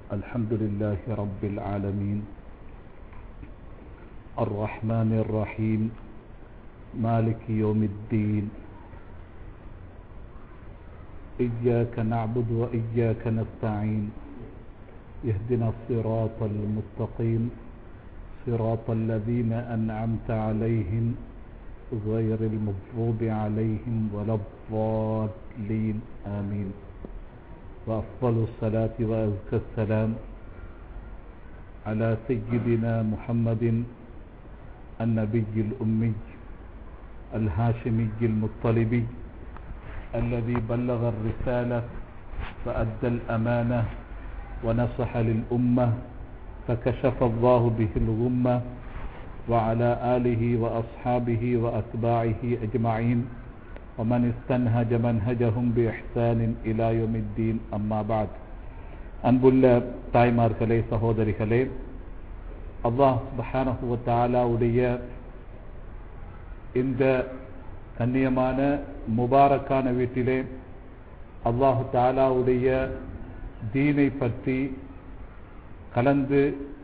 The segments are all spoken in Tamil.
الحمد لله رب العالمين الرحمن الرحيم مالك يوم الدين إياك نعبد وإياك نستعين اهدنا الصراط المستقيم صراط الذين أنعمت عليهم غير المغضوب عليهم ولا الضالين آمين وأفضل الصلاة وأزكى السلام على سيدنا محمد النبي الأمي الهاشمي المطلبي الذي بلغ الرسالة فأدى الأمانة ونصح للأمة فكشف الله به الغمة وعلى آله وأصحابه وأتباعه أجمعين ومن استنهج منهجهم بإحسان إلى يوم الدين أما بعد அன்புள்ள தாய்மார்களே சகோதரிகளே அல்லாஹ் சுபஹானஹு தாலாவுடைய இந்த கண்ணியமான முபாரக்கான வீட்டிலே அல்லாஹு தாலாவுடைய தீனை பற்றி கலந்து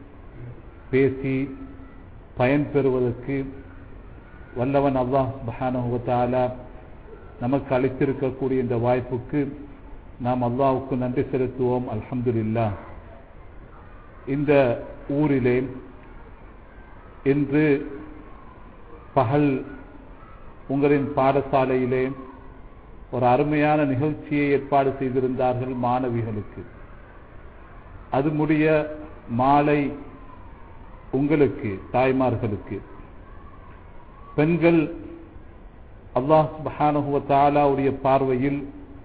பேசி பயன்பெறுவதற்கு வல்லவன் அல்லாஹ் சுபஹானஹுவத்தாலா நமக்கு அளித்திருக்கக்கூடிய இந்த வாய்ப்புக்கு நாம் அல்லாவுக்கு நன்றி செலுத்துவோம் அல்ஹம்துலில்லா இந்த ஊரிலே இன்று பகல் உங்களின் பாடசாலையிலே ஒரு அருமையான நிகழ்ச்சியை ஏற்பாடு செய்திருந்தார்கள் மாணவிகளுக்கு அது முடிய மாலை உங்களுக்கு தாய்மார்களுக்கு பெண்கள் அல்லாஹ் சுபஹானுவ தாலாவுடைய பார்வையில்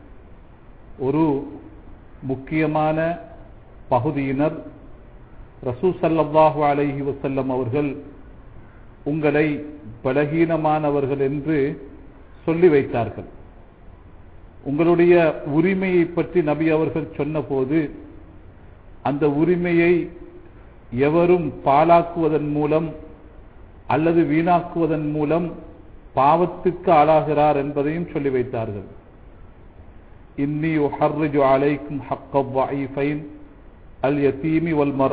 ஒரு முக்கியமான பகுதியினர் ரசூ சல்லாஹூ அலைஹி வசல்லம் அவர்கள் உங்களை பலகீனமானவர்கள் என்று சொல்லி வைத்தார்கள் உங்களுடைய உரிமையை பற்றி நபி அவர்கள் சொன்னபோது அந்த உரிமையை எவரும் பாலாக்குவதன் மூலம் அல்லது வீணாக்குவதன் மூலம் பாவத்துக்கு ஆளாகிறார் என்பதையும் சொல்லி வைத்தார்கள் இன்னி உஹர்ரிஜு அலைக்கும் ஹக்கவைஃபைன் அல் யத்தீமி வல் மர்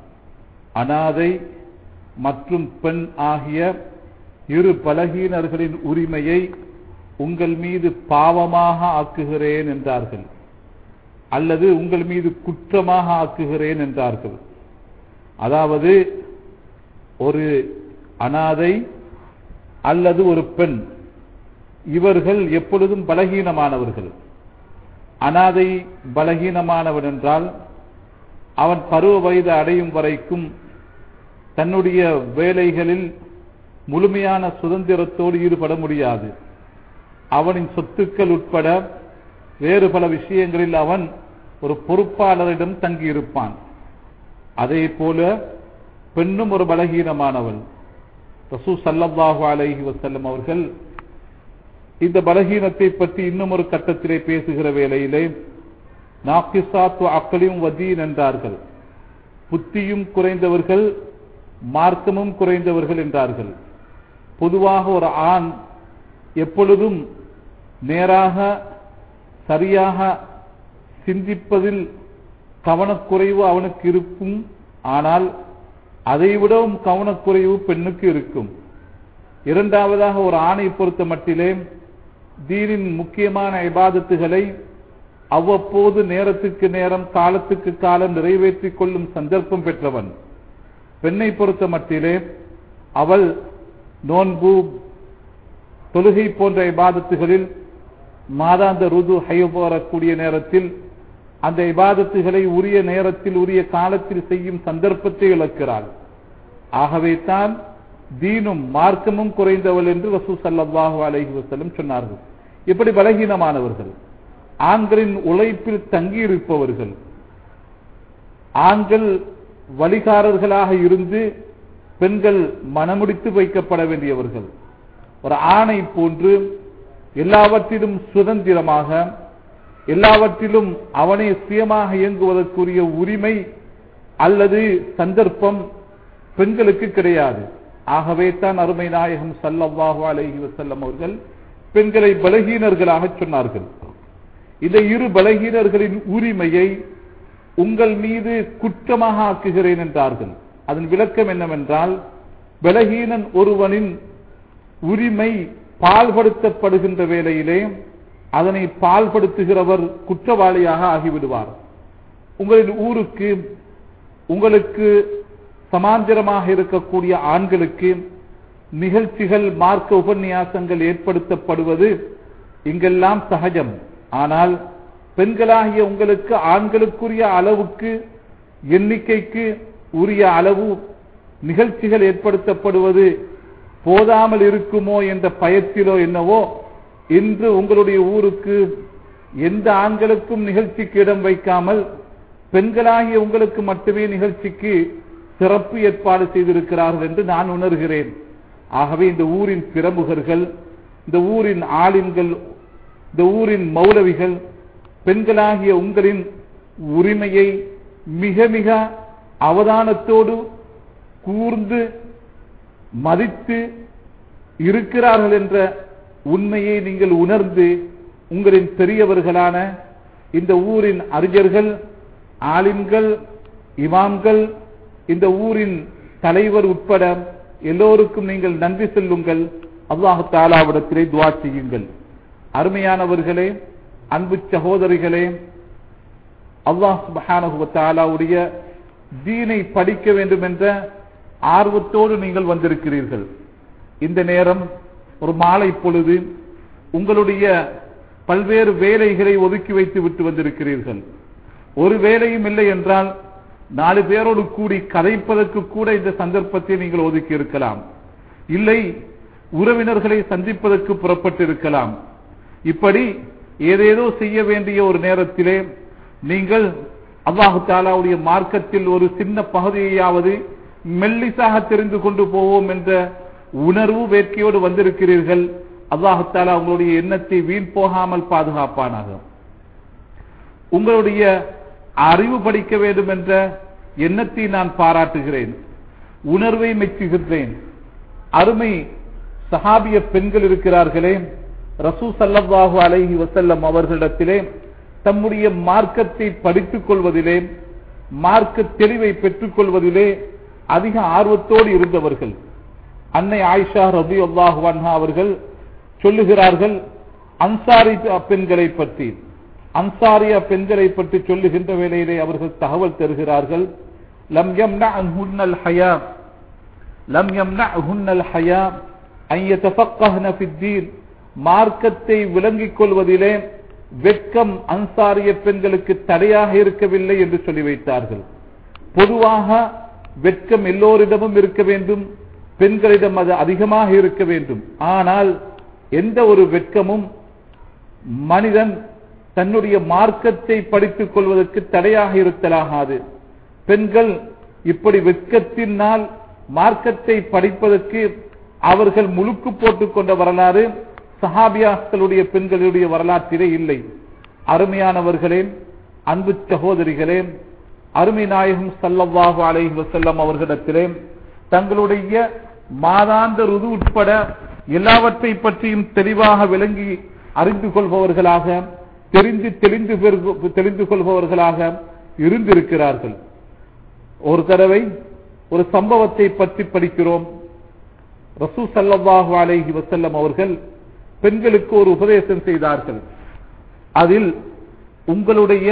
அனாதை மற்றும் பெண் ஆகிய இரு பலகீனர்களின் உரிமையை உங்கள் மீது பாவமாக ஆக்குகிறேன் என்றார்கள் அல்லது உங்கள் மீது குற்றமாக ஆக்குகிறேன் என்றார்கள் அதாவது ஒரு அனாதை அல்லது ஒரு பெண் இவர்கள் எப்பொழுதும் பலகீனமானவர்கள் அனாதை பலகீனமானவன் என்றால் அவன் பருவ வயது அடையும் வரைக்கும் தன்னுடைய வேலைகளில் முழுமையான சுதந்திரத்தோடு ஈடுபட முடியாது அவனின் சொத்துக்கள் உட்பட வேறு பல விஷயங்களில் அவன் ஒரு பொறுப்பாளரிடம் தங்கியிருப்பான் அதே போல பெண்ணும் ஒரு பலகீனமானவள் ரசூ சல்லல்லாஹு அலைஹி வசல்லம் அவர்கள் இந்த பலகீனத்தை பற்றி இன்னும் ஒரு கட்டத்திலே பேசுகிற வேளையிலே நாக்கிசாத்து அக்கலியும் வதீன் என்றார்கள் புத்தியும் குறைந்தவர்கள் மார்க்கமும் குறைந்தவர்கள் என்றார்கள் பொதுவாக ஒரு ஆண் எப்பொழுதும் நேராக சரியாக சிந்திப்பதில் கவனக்குறைவு அவனுக்கு இருக்கும் ஆனால் அதைவிடவும் கவனக்குறைவு பெண்ணுக்கு இருக்கும் இரண்டாவதாக ஒரு ஆணை பொறுத்த மட்டிலே தீனின் முக்கியமான இபாதத்துகளை அவ்வப்போது நேரத்துக்கு நேரம் காலத்துக்கு காலம் நிறைவேற்றிக் கொள்ளும் சந்தர்ப்பம் பெற்றவன் பெண்ணை பொறுத்த மட்டிலே அவள் நோன்பு தொழுகை போன்ற இபாதத்துகளில் மாதாந்த ருது ஹைவரக்கூடிய நேரத்தில் அந்த இபாதத்துகளை உரிய நேரத்தில் உரிய காலத்தில் செய்யும் சந்தர்ப்பத்தை இழக்கிறாள் ஆகவே தான் தீனும் மார்க்கமும் குறைந்தவள் என்று ரசூ சல்லாஹூ அலஹி வசலம் சொன்னார்கள் இப்படி பலகீனமானவர்கள் ஆண்களின் உழைப்பில் தங்கியிருப்பவர்கள் ஆண்கள் வழிகாரர்களாக இருந்து பெண்கள் மனமுடித்து வைக்கப்பட வேண்டியவர்கள் ஒரு ஆணை போன்று எல்லாவற்றிலும் சுதந்திரமாக எல்லாவற்றிலும் அவனை சுயமாக இயங்குவதற்குரிய உரிமை அல்லது சந்தர்ப்பம் பெண்களுக்கு கிடையாது ஆகவே தான் அருமை நாயகம் சல்லல்லாஹு அலைஹி வசல்லம் அவர்கள் பெண்களை பலகீனர்களாக சொன்னார்கள் இந்த இரு பலகீனர்களின் உரிமையை உங்கள் மீது குற்றமாக ஆக்குகிறேன் என்றார்கள் அதன் விளக்கம் என்னவென்றால் பலகீனன் ஒருவனின் உரிமை பால்படுத்தப்படுகின்ற வேளையிலே அதனை பால்படுத்துகிறவர் குற்றவாளியாக ஆகிவிடுவார் உங்களின் ஊருக்கு உங்களுக்கு சமாந்திரமாக இருக்கக்கூடிய ஆண்களுக்கு நிகழ்ச்சிகள் மார்க்க உபன்யாசங்கள் ஏற்படுத்தப்படுவது இங்கெல்லாம் சகஜம் ஆனால் பெண்களாகிய உங்களுக்கு ஆண்களுக்குரிய அளவுக்கு எண்ணிக்கைக்கு உரிய அளவு நிகழ்ச்சிகள் ஏற்படுத்தப்படுவது போதாமல் இருக்குமோ என்ற பயத்திலோ என்னவோ இன்று உங்களுடைய ஊருக்கு எந்த ஆண்களுக்கும் நிகழ்ச்சிக்கு இடம் வைக்காமல் பெண்களாகிய உங்களுக்கு மட்டுமே நிகழ்ச்சிக்கு சிறப்பு ஏற்பாடு செய்திருக்கிறார்கள் என்று நான் உணர்கிறேன் ஆகவே இந்த ஊரின் பிரமுகர்கள் இந்த ஊரின் ஆளின்கள் இந்த ஊரின் மௌலவிகள் பெண்களாகிய உங்களின் உரிமையை மிக மிக அவதானத்தோடு கூர்ந்து மதித்து இருக்கிறார்கள் என்ற உண்மையை நீங்கள் உணர்ந்து உங்களின் பெரியவர்களான இந்த ஊரின் அறிஞர்கள் ஆலிம்கள் இமாம்கள் இந்த ஊரின் தலைவர் உட்பட எல்லோருக்கும் நீங்கள் நன்றி செல்லுங்கள் அல்லாஹு தாலாவிடத்திலே துவா செய்யுங்கள் அருமையானவர்களே அன்பு சகோதரிகளே அல்லாஹ் சுபஹானகுவத்தாலாவுடைய தீனை படிக்க வேண்டும் என்ற ஆர்வத்தோடு நீங்கள் வந்திருக்கிறீர்கள் இந்த நேரம் ஒரு மாலை பொழுது உங்களுடைய பல்வேறு வேலைகளை ஒதுக்கி வைத்து விட்டு வந்திருக்கிறீர்கள் ஒரு வேலையும் இல்லை என்றால் நாலு பேரோடு கூடி கதைப்பதற்கு கூட இந்த சந்தர்ப்பத்தை நீங்கள் ஒதுக்கி இருக்கலாம் இல்லை உறவினர்களை சந்திப்பதற்கு புறப்பட்டு இருக்கலாம் இப்படி ஏதேதோ செய்ய வேண்டிய ஒரு நேரத்திலே நீங்கள் அல்லாஹு தாலாவுடைய மார்க்கத்தில் ஒரு சின்ன பகுதியையாவது மெல்லிசாக தெரிந்து கொண்டு போவோம் என்ற உணர்வு வேட்கையோடு வந்திருக்கிறீர்கள் அல்லாஹு தாலா உங்களுடைய எண்ணத்தை வீண் போகாமல் பாதுகாப்பானாக உங்களுடைய அறிவு படிக்க வேண்டும் என்ற எண்ணத்தை நான் பாராட்டுகிறேன் உணர்வை மெச்சுகின்றேன் அருமை சஹாபிய பெண்கள் இருக்கிறார்களே ரசூ சல்லல்லாஹு அலைஹி வசல்லம் அவர்களிடத்திலே தம்முடைய மார்க்கத்தை படித்துக் கொள்வதிலே மார்க்க தெளிவை பெற்றுக் கொள்வதிலே அதிக ஆர்வத்தோடு இருந்தவர்கள் அன்னை ஆயிஷா ரபி அல்லாஹு அன்ஹா அவர்கள் சொல்லுகிறார்கள் அன்சாரி பெண்களை பற்றி அன்சாரிய பெண்களை பற்றி சொல்லுகின்ற வேளையிலே அவர்கள் தகவல் தருகிறார்கள் லம் யம்னஅஹுன்னல் ஹயா லம் யம்னஅஹுன்னல் ஹயா அன் யதஃபக்கஹ்ன ஃபித்தீன் மார்க்கத்தை விளங்கிக் கொள்வதிலே வெட்கம் அன்சாரிய பெண்களுக்கு தடையாக இருக்கவில்லை என்று சொல்லி வைத்தார்கள் பொதுவாக வெட்கம் எல்லோரிடமும் இருக்க வேண்டும் பெண்களிடம் அது அதிகமாக இருக்க வேண்டும் ஆனால் எந்த ஒரு வெட்கமும் மனிதன் தன்னுடைய மார்க்கத்தை படித்துக் கொள்வதற்கு தடையாக இருத்தலாகாது பெண்கள் இப்படி வெட்கத்தினால் மார்க்கத்தை படிப்பதற்கு அவர்கள் முழுக்கு போட்டுக் கொண்ட வரலாறு சஹாபியாக்களுடைய பெண்களுடைய வரலாற்றிலே இல்லை அருமையானவர்களே அன்பு சகோதரிகளே அருமை நாயகம் சல்லல்லாஹு அலைஹி வசல்லம் அவர்களிடத்திலே தங்களுடைய மாதாந்த ருது உட்பட எல்லாவற்றை பற்றியும் தெளிவாக விளங்கி அறிந்து கொள்பவர்களாக தெரிந்து தெளிந்து பெரு- தெளிந்து கொள்பவர்களாக இருந்திருக்கிறார்கள் ஒரு தடவை ஒரு சம்பவத்தை பற்றி படிக்கிறோம் ரசூ சல்லல்லாஹு அலைஹி வசல்லம் அவர்கள் பெண்களுக்கு ஒரு உபதேசம் செய்தார்கள் அதில் உங்களுடைய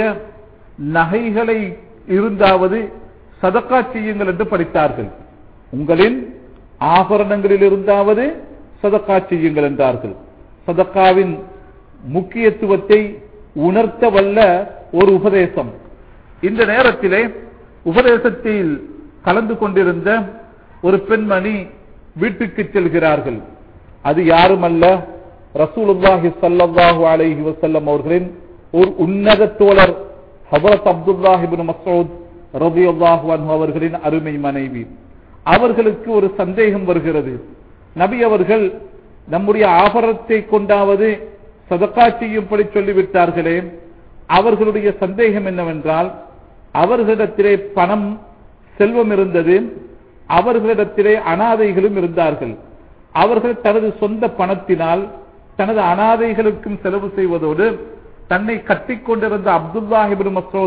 நகைகளை இருந்தாவது சதக்கா செய்யுங்கள் என்று படித்தார்கள் உங்களின் ஆபரணங்களில் இருந்தாவது சதக்கா செய்யுங்கள் என்றார்கள் சதக்காவின் முக்கியத்துவத்தை உணர்த்த வல்ல ஒரு உபதேசம் இந்த நேரத்திலே உபதேசத்தில் கலந்து கொண்டிருந்த ஒரு பெண்மணி வீட்டுக்கு செல்கிறார்கள் அது யாருமல்ல ரசூலுல்லாஹி ஸல்லல்லாஹு அலைஹி வஸல்லம் அவர்களின் ஒரு உன்னத தோழர் ஹஜரத் அப்துல்லாஹ் இப்னு மஸ்ஊத் ரலியல்லாஹு அன்ஹு அவர்களின் அருமை மனைவி அவர்களுக்கு ஒரு சந்தேகம் வருகிறது நபி அவர்கள் நம்முடைய ஆபரணத்தை கொண்டாவது சதக்கா செய்யும்படி சொல்லிவிட்டார்களே அவர்களுடைய சந்தேகம் என்னவென்றால் அவர்களிடத்திலே பணம் செல்வம் இருந்தது அவர்களிடத்திலே அனாதைகளும் இருந்தார்கள் அவர்கள் தனது சொந்த பணத்தினால் தனது அனாதைகளுக்கும் செலவு செய்வதோடு தன்னை கட்டிக்கொண்டிருந்த அப்துல்லாஹிபின் மசோத்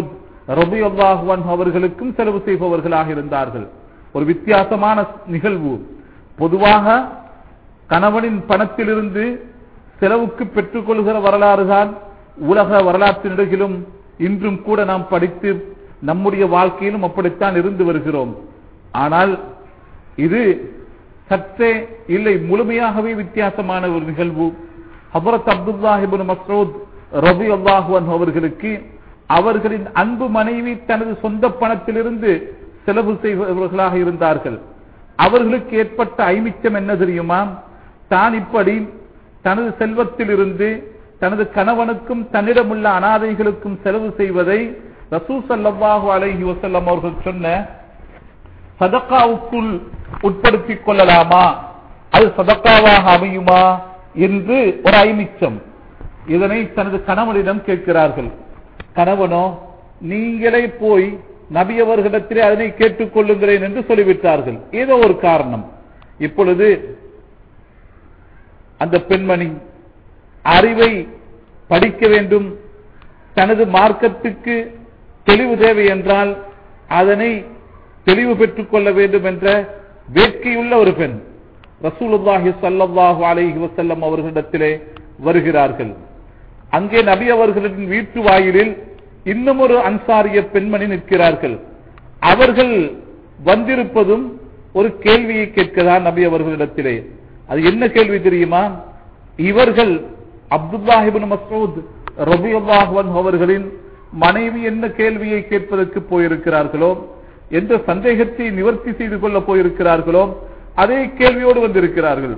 ரபியுல்லாஹுவன் அவர்களுக்கும் செலவு செய்பவர்களாக இருந்தார்கள் ஒரு வித்தியாசமான நிகழ்வு பொதுவாக கணவனின் பணத்திலிருந்து செலவுக்கு பெற்றுக்கொள்கிற வரலாறுதான் உலக வரலாற்று நெடுகிலும் இன்றும் கூட நாம் படித்து நம்முடைய வாழ்க்கையிலும் அப்படித்தான் இருந்து வருகிறோம் ஆனால் இது சற்றே இல்லை முழுமையாகவே வித்தியாசமான ஒரு நிகழ்வு ஹபரத் அப்துல்லாஹிபின் மசூத் ரபி அல்லாஹுவன் அவர்களுக்கு அவர்களின் அன்பு மனைவி தனது சொந்த பணத்திலிருந்து செலவு செய்பவர்களாக இருந்தார்கள் அவர்களுக்கு ஏற்பட்ட ஐமிச்சம் என்ன தெரியுமா தான் இப்படி தனது செல்வத்திலிருந்து தனது கணவனுக்கும் தன்னிடமுள்ள அனாதைகளுக்கும் செலவு செய்வதை ரசூ சல்லாஹு அலைஹி வசல்லம் அவர்கள் சொன்ன சதக்காவுக்குள் உட்படுத்திக் கொள்ளலாமா அது சதக்காவாக அமையுமா என்று ஒரு ஐமிச்சம் இதனை தனது கணவனிடம் கேட்கிறார்கள் கணவனோ நீங்களே போய் நபி அவர்களிடத்திலே அதனை கேட்டுக் கொள்ளுங்களேன் என்று சொல்லிவிட்டார்கள் ஏதோ ஒரு காரணம் இப்பொழுது அந்த பெண்மணி அறிவை படிக்க வேண்டும் தனது மார்க்கத்துக்கு தெளிவு தேவை என்றால் அதனை தெளிவு பெற்றுக் கொள்ள வேண்டும் என்ற வேட்கையுள்ள ஒரு பெண் ரசூலுல்லாஹி சல்லாஹூ அலைஹி வசல்லம் அவர்களிடத்திலே வருகிறார்கள் அங்கே நபி அவர்களின் வீட்டு வாயிலில் இன்னும் ஒரு அன்சாரிய பெண்மணி நிற்கிறார்கள் அவர்கள் வந்திருப்பதும் ஒரு கேள்வியை கேட்கிறார் நபி அவர்களிடத்திலே அது என்ன கேள்வி தெரியுமா இவர்கள் அப்துல்லாஹிபின் மசூத் ரபியுல்லாஹன் அவர்களின் மனைவி என்ன கேள்வியை கேட்பதற்கு போயிருக்கிறார்களோ எந்த சந்தேகத்தை நிவர்த்தி செய்து கொள்ள போயிருக்கிறார்களோ அதே கேள்வியோடு வந்திருக்கிறார்கள்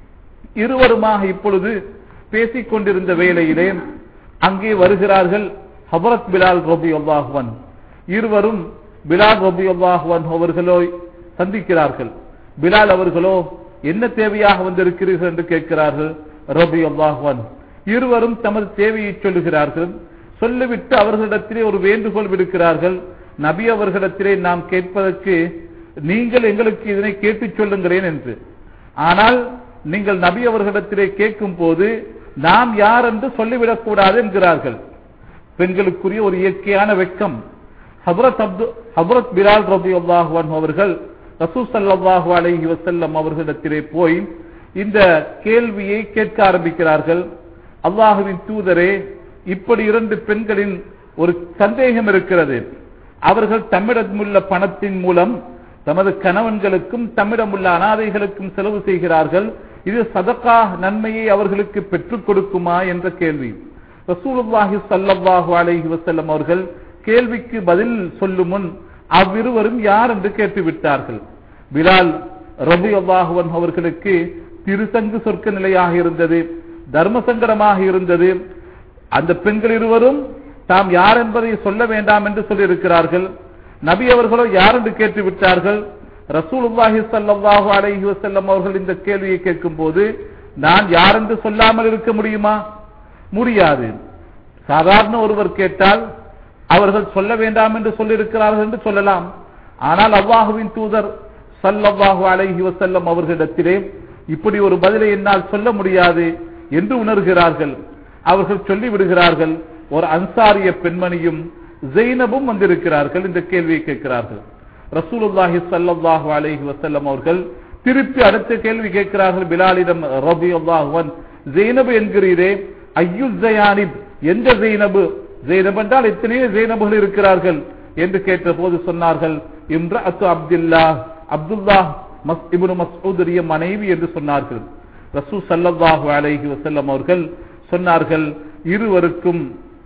இருவருமாக இப்பொழுது பேசிக் கொண்டிருந்த வேளையிலே அங்கே வருகிறார்கள் ஹபரத் பிலால் ரபி அல்லாஹுவன் இருவரும் பிலால் ரபி அல்லாஹுவன் அவர்களோ சந்திக்கிறார்கள் பிலால் அவர்களோ என்ன தேவையாக வந்திருக்கிறீர்கள் என்று கேட்கிறார்கள் ரபி அல்லாஹுவன் இருவரும் தமது தேவையை சொல்லுகிறார்கள் சொல்லிவிட்டு அவர்களிடத்திலே ஒரு வேண்டுகோள் விடுக்கிறார்கள் நபி அவர்களிடத்திலே நாம் கேட்பதற்கு நீங்கள் எங்களுக்கு இதனை கேட்டுச் சொல்லுங்களேன் என்று ஆனால் நீங்கள் நபி அவர்களிடத்திலே கேட்கும் போது நாம் யார் என்று சொல்லிவிடக் கூடாது என்கிறார்கள் பெண்களுக்குரிய ஒரு இயற்கையான வெக்கம் ஹபரத் அப்து ஹபரத் பிலால் ரபி அல்லாஹுவன் அவர்கள் ரசூ சல்லாஹூ அலஹி வசல்லம் அவர்களிடத்திலே போய் இந்த கேள்வியை கேட்க ஆரம்பிக்கிறார்கள் அல்லாஹுவின் தூதரே இப்படி இரண்டு பெண்களின் ஒரு சந்தேகம் இருக்கிறது அவர்கள் தம்மிடமுள்ள பணத்தின் மூலம் தமது கணவன்களுக்கும் தம்மிடமுள்ள அனாதைகளுக்கும் செலவு செய்கிறார்கள் இது சதக்கா நன்மையை அவர்களுக்கு பெற்றுக் கொடுக்குமா என்ற கேள்வி ரசூலுல்லாஹி சல்லாஹூ அலைஹி வசல்லம் அவர்கள் கேள்விக்கு பதில் சொல்லும் முன் அவ்விருவரும் யார் என்று கேட்டுவிட்டார்கள் பிலால் ரபி அல்லாஹுவன் அவர்களுக்கு திருசங்கு சொர்க்க நிலையாக இருந்தது தர்ம சங்கடமாக இருந்தது அந்த பெண்கள் இருவரும் தாம் யார் என்பதை சொல்ல வேண்டாம் என்று சொல்லியிருக்கிறார்கள் நபி அவர்களோ யார் என்று கேட்டு விட்டார்கள் ரசூலுல்லாஹி சல்லாஹூ அலைஹி வசல்லம் அவர்கள் இந்த கேள்வியை கேட்கும் போது நான் யார் என்று சொல்லாமல் இருக்க முடியுமா முடியாது சாதாரண ஒருவர் கேட்டால் அவர்கள் சொல்ல வேண்டாம் என்று சொல்லியிருக்கிறார்கள் என்று சொல்லலாம் ஆனால் அல்லாஹுவின் தூதர் சல்லல்லாஹு அலைஹி வசல்லம் அவர்களிடத்திலே இப்படி ஒரு பதிலை என்னால் சொல்ல முடியாது என்று உணர்கிறார்கள் அவர்கள் சொல்லிவிடுகிறார்கள் ஒரு அன்சாரிய பெண்மணியும் ஜெயினபும் வந்திருக்கிறார்கள் இந்த கேள்வியை கேட்கிறார்கள் ரசூலுல்லாஹி சல்லாஹு அலைஹி வசல்லம் அவர்கள் திருப்பி அடுத்த கேள்வி கேட்கிறார்கள் பிலாலிடம் ரபி அல்லாஹுவன் ஜெயினபு என்கிறீரே ஐயு ஜயானிப் எந்த ஜெயினபு ஜெயினப் என்றால் எத்தனையோ ஜெயினபுகள் இருக்கிறார்கள் என்று கேட்ட போது சொன்னார்கள் இம்ரஅத்து அப்துல்லா அப்துல்லா மஸ் இப்னு மஸ்ஊதுரிய மனைவி என்று சொன்னார்கள் ரசூ சல்லல்லாஹு அலைஹி வஸல்லம் அவர்கள் சொன்னார்கள் இருவருக்கும்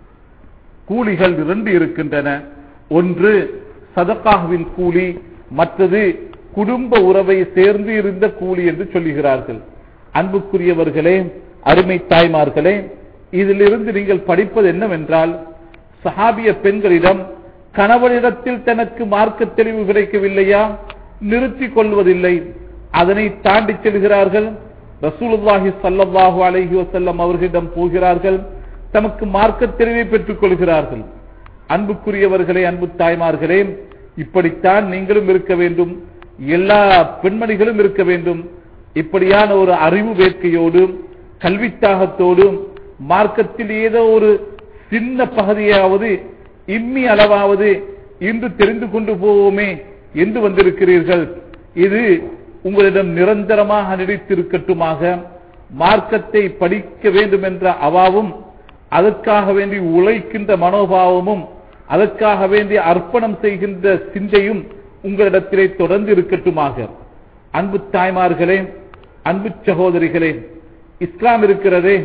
கூலிகள் இரண்டு இருக்கின்றன ஒன்று சதகாவின் கூலி மற்றது குடும்ப உறவை சேர்ந்து இருந்த கூலி என்று சொல்லுகிறார்கள் அன்புக்குரியவர்களே அருமை தாய்மார்களே இதிலிருந்து நீங்கள் படிப்பது என்னவென்றால் சஹாபிய பெண்களிடம் கணவனிடத்தில் தனக்கு மார்க்க தெளிவு கிடைக்கவில்லையா நிறுத்திக் கொள்வதில்லை அதனை தாண்டி செல்கிறார்கள் ரசூலுல்லாஹி சல்லல்லாஹு அலைஹி வஸல்லம் அவர்களிடம் போகிறார்கள் தமக்கு மார்க்க தெளிவை பெற்றுக் கொள்கிறார்கள் அன்புக்குரியவர்களே அன்பு தாய்மார்களே இப்படித்தான் நீங்களும் இருக்க வேண்டும் எல்லா பெண்மணிகளும் இருக்க வேண்டும் இப்படியான ஒரு அறிவு வேட்கையோடு கல்வித்தாகத்தோடு மார்க்கத்தில் ஏதோ ஒரு சின்ன பகுதியாவது இம்மி அளவாவது இன்று தெரிந்து கொண்டு போவோமே என்று வந்திருக்கிறீர்கள் இது உங்களிடம் நிரந்தரமாக நீடித்திருக்கட்டுமாக மார்க்கத்தை படிக்க வேண்டும் என்ற அவாவும் அதற்காக வேண்டி உழைக்கின்ற மனோபாவமும் அதற்காக வேண்டி அர்ப்பணம் செய்கின்ற சிந்தையும் உங்களிடத்திலே தொடர்ந்து இருக்கட்டுமாக அன்பு தாய்மார்களே அன்பு சகோதரிகளே இஸ்லாம் இருக்கிறதே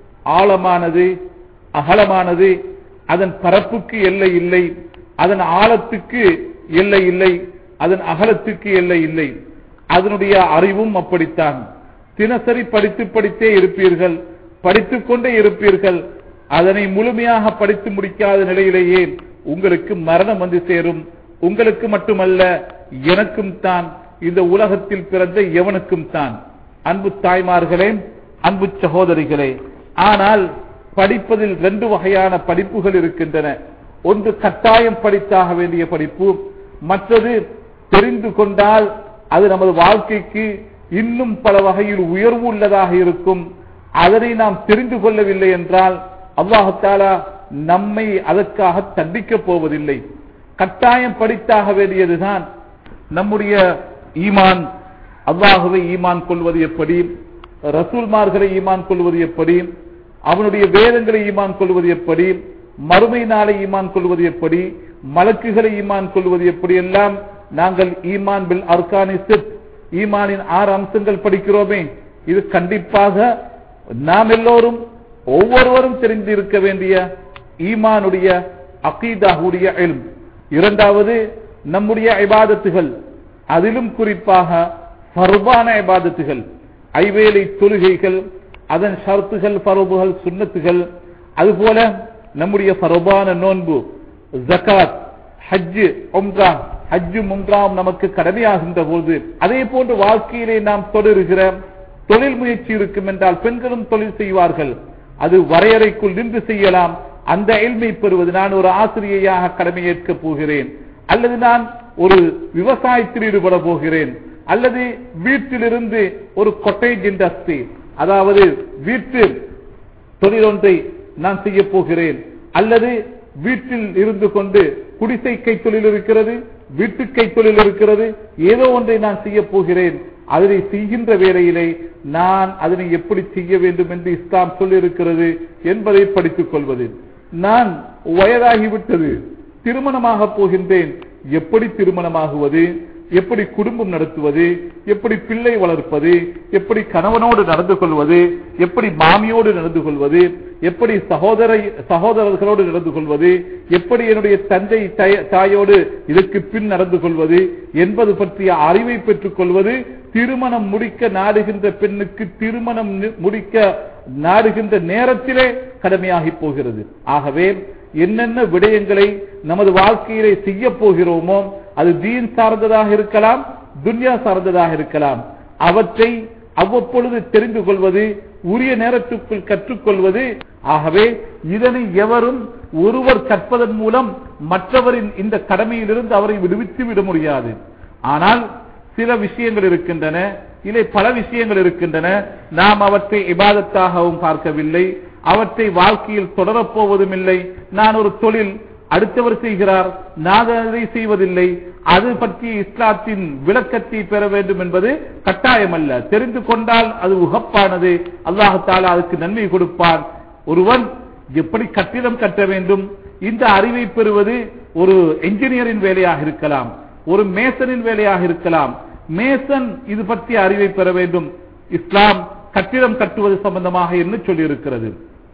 ஆழமானது அகலமானது அதன் பரப்புக்கு எல்லை இல்லை அதன் ஆழத்துக்கு எல்லை இல்லை அதன் அகலத்துக்கு எல்லை இல்லை அதனுடைய அறிவும் அப்படித்தான் தினசரி படித்து படித்தே இருப்பீர்கள் படித்துக் கொண்டே இருப்பீர்கள் அதனை முழுமையாக படித்து முடிக்காத நிலையிலேயே உங்களுக்கு மரணம் வந்து சேரும் உங்களுக்கு மட்டுமல்ல எனக்கும் தான் இந்த உலகத்தில் பிறந்த எவனுக்கும் தான் அன்பு தாய்மார்களே அன்பு சகோதரிகளே ஆனால் படிப்பதில் ரெண்டு வகையான படிப்புகள் இருக்கின்றன ஒன்று கட்டாயம் படித்தாக வேண்டிய படிப்பு மற்றது தெரிந்து கொண்டால் அது நமது வாழ்க்கைக்கு இன்னும் பல வகையில் உயர்வு உள்ளதாக இருக்கும் அதனை நாம் தெரிந்து கொள்ளவில்லை என்றால் அல்லாஹாலா நம்மை அதற்காக தண்டிக்கப் போவதில்லை கட்டாயம் படித்தாக வேண்டியதுதான் நம்முடைய ஈமான் அல்லாஹுவை ஈமான் கொள்வது எப்படி ரசூல்மார்களை ஈமான் கொள்வது எப்படி அவனுடைய வேதங்களை ஈமான் கொள்வது எப்படி மறுமை நாளை ஈமான் கொள்வது எப்படி மலக்குகளை ஈமான் கொள்வது எப்படி எல்லாம் நாங்கள் ஈமான் பில் அர்கானி சித் ஈமானின் ஆறு அம்சங்கள் படிக்கிறோமே இது கண்டிப்பாக நாம் எல்லோரும் ஒவ்வொருவரும் தெரிந்து இருக்க வேண்டிய ஈமானுடைய அகீதாவுடைய எலும் இரண்டாவது நம்முடைய இபாதத்துகள் அதிலும் குறிப்பாக பருபான இபாதத்துகள் ஐவேலை தொழுகைகள் அதன் ஷர்த்துகள் பருபுகள் சுண்ணத்துகள் அதுபோல நம்முடைய பருபான நோன்பு ஜகாத் ஹஜ்ஜு உம்ரா ஹஜ்ஜும் உம்ராவும் நமக்கு கடமையாகின்ற போது அதே போன்று வாழ்க்கையிலே நாம் தொடருகிற தொழில் முயற்சி இருக்கும் என்றால் பெண்களும் தொழில் செய்வார்கள் அது வரையறைக்குள் நின்று செய்யலாம் அந்த எல்மை பெறுவது நான் ஒரு ஆசிரியையாக கடமையேற்க போகிறேன் அல்லது நான் ஒரு விவசாயத்தில் ஈடுபட போகிறேன் அல்லது வீட்டிலிருந்து ஒரு கொட்டேஜ் இண்டஸ்ட்ரி அதாவது வீட்டு தொழில் ஒன்றை நான் செய்ய போகிறேன் அல்லது வீட்டில் இருந்து கொண்டு குடிசை கை தொழில் இருக்கிறது வீட்டு கை தொழில் இருக்கிறது ஏதோ ஒன்றை நான் செய்ய போகிறேன் அதனை செய்கின்ற வேளையிலே நான் அதனை எப்படி செய்ய வேண்டும் என்று இஸ்லாம் சொல்லியிருக்கிறது என்பதை படித்துக் கொள்வது நான் வயதாகிவிட்டது திருமணமாக போகின்றேன் எப்படி திருமணமாகுவது எப்படி குடும்பம் நடத்துவது எப்படி பிள்ளை வளர்ப்பது எப்படி கணவனோடு நடந்து கொள்வது எப்படி மாமியோடு நடந்து கொள்வது எப்படி சகோதர சகோதரர்களோடு நடந்து கொள்வது எப்படி என்னுடைய தந்தை தாய- தாயோடு இதற்கு பின் நடந்து கொள்வது என்பது பற்றிய அறிவை பெற்றுக் கொள்வது திருமணம் முடிக்க நாடுகின்ற பெண்ணுக்கு திருமணம் நி- முடிக்க நாடுகின்ற நேரத்திலே கடமையாகி போகிறது ஆகவே என்னென்ன விடயங்களை நமது வாழ்க்கையிலே செய்ய போகிறோமோ அது தீன் சார்ந்ததாக இருக்கலாம் துன்யா சார்ந்ததாக இருக்கலாம் அவற்றை அவ்வப்பொழுது தெரிந்து கொள்வது உரிய நேரத்துக்குள் கற்றுக்கொள்வது ஆகவே இதனை எவரும் ஒருவர் கற்பதன் மூலம் மற்றவரின் இந்த கடமையிலிருந்து அவரை விடுவித்து விட முடியாது ஆனால் சில விஷயங்கள் இருக்கின்றன இல்லை பல விஷயங்கள் இருக்கின்றன நாம் அவற்றை இபாதத்தாகவும் பார்க்கவில்லை அவற்றை வாழ்க்கையில் தொடரப்போவதும் இல்லை நான் ஒரு தொழில் அடுத்தவர் செய்கிறார் நான் அதை செய்வதில்லை அது பற்றி இஸ்லாத்தின் விளக்கத்தை பெற வேண்டும் என்பது கட்டாயமல்ல தெரிந்து கொண்டால் அது உகப்பானது அல்லாஹு தாலா அதுக்கு நன்மை கொடுப்பான் ஒருவன் எப்படி கட்டிடம் கட்ட வேண்டும் இந்த அறிவை பெறுவது ஒரு என்ஜினியரின் வேலையாக இருக்கலாம் ஒரு மேசனின் வேலையாக இருக்கலாம் மேசன் இது பற்றிய அறிவை பெற வேண்டும் இஸ்லாம் கட்டிடம் கட்டுவது சம்பந்தமாக என்ன சொல்லியிருக்கிறது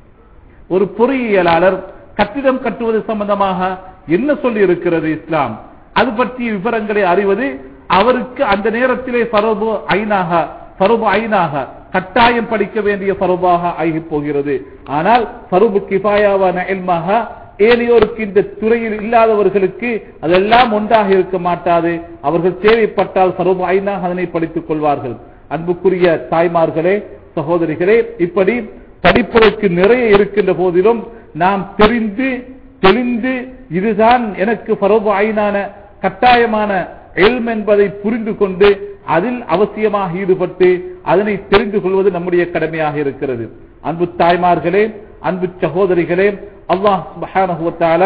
ஒரு பொறியியலாளர் கட்டிடம் கட்டுவது சம்பந்தமாக என்ன சொல்லி இருக்கிறது இஸ்லாம் அது பற்றிய விவரங்களை அறிவது அவருக்கு அந்த நேரத்திலே பரபு ஐனாக பருபு ஐனாக கட்டாயம் படிக்க வேண்டிய பருபாக ஆகி போகிறது ஆனால் பருபு கிபாயாவான எல்மாக ஏனையோருக்கு இந்த துறையில் இல்லாதவர்களுக்கு அதெல்லாம் ஒன்றாக இருக்க மாட்டாது அவர்கள் தேவைப்பட்டால் பருபு ஐனாக அதனை படித்துக் கொள்வார்கள் அன்புக்குரிய தாய்மார்களே சகோதரிகளே இப்படி படிப்பதற்கு நிறைய இருக்கின்ற போதிலும் நாம் தெரிந்து தெளிந்து இதுதான் எனக்கு பரவு ஐனான கட்டாயமான எல்ம் என்பதை புரிந்து கொண்டு அதில் அவசியமாக ஈடுபட்டு அதனை தெரிந்து கொள்வது நம்முடைய கடமையாக இருக்கிறது அன்பு தாய்மார்களே அன்பு சகோதரிகளே அல்லாஹ் சுப்ஹானஹு வ தஆலா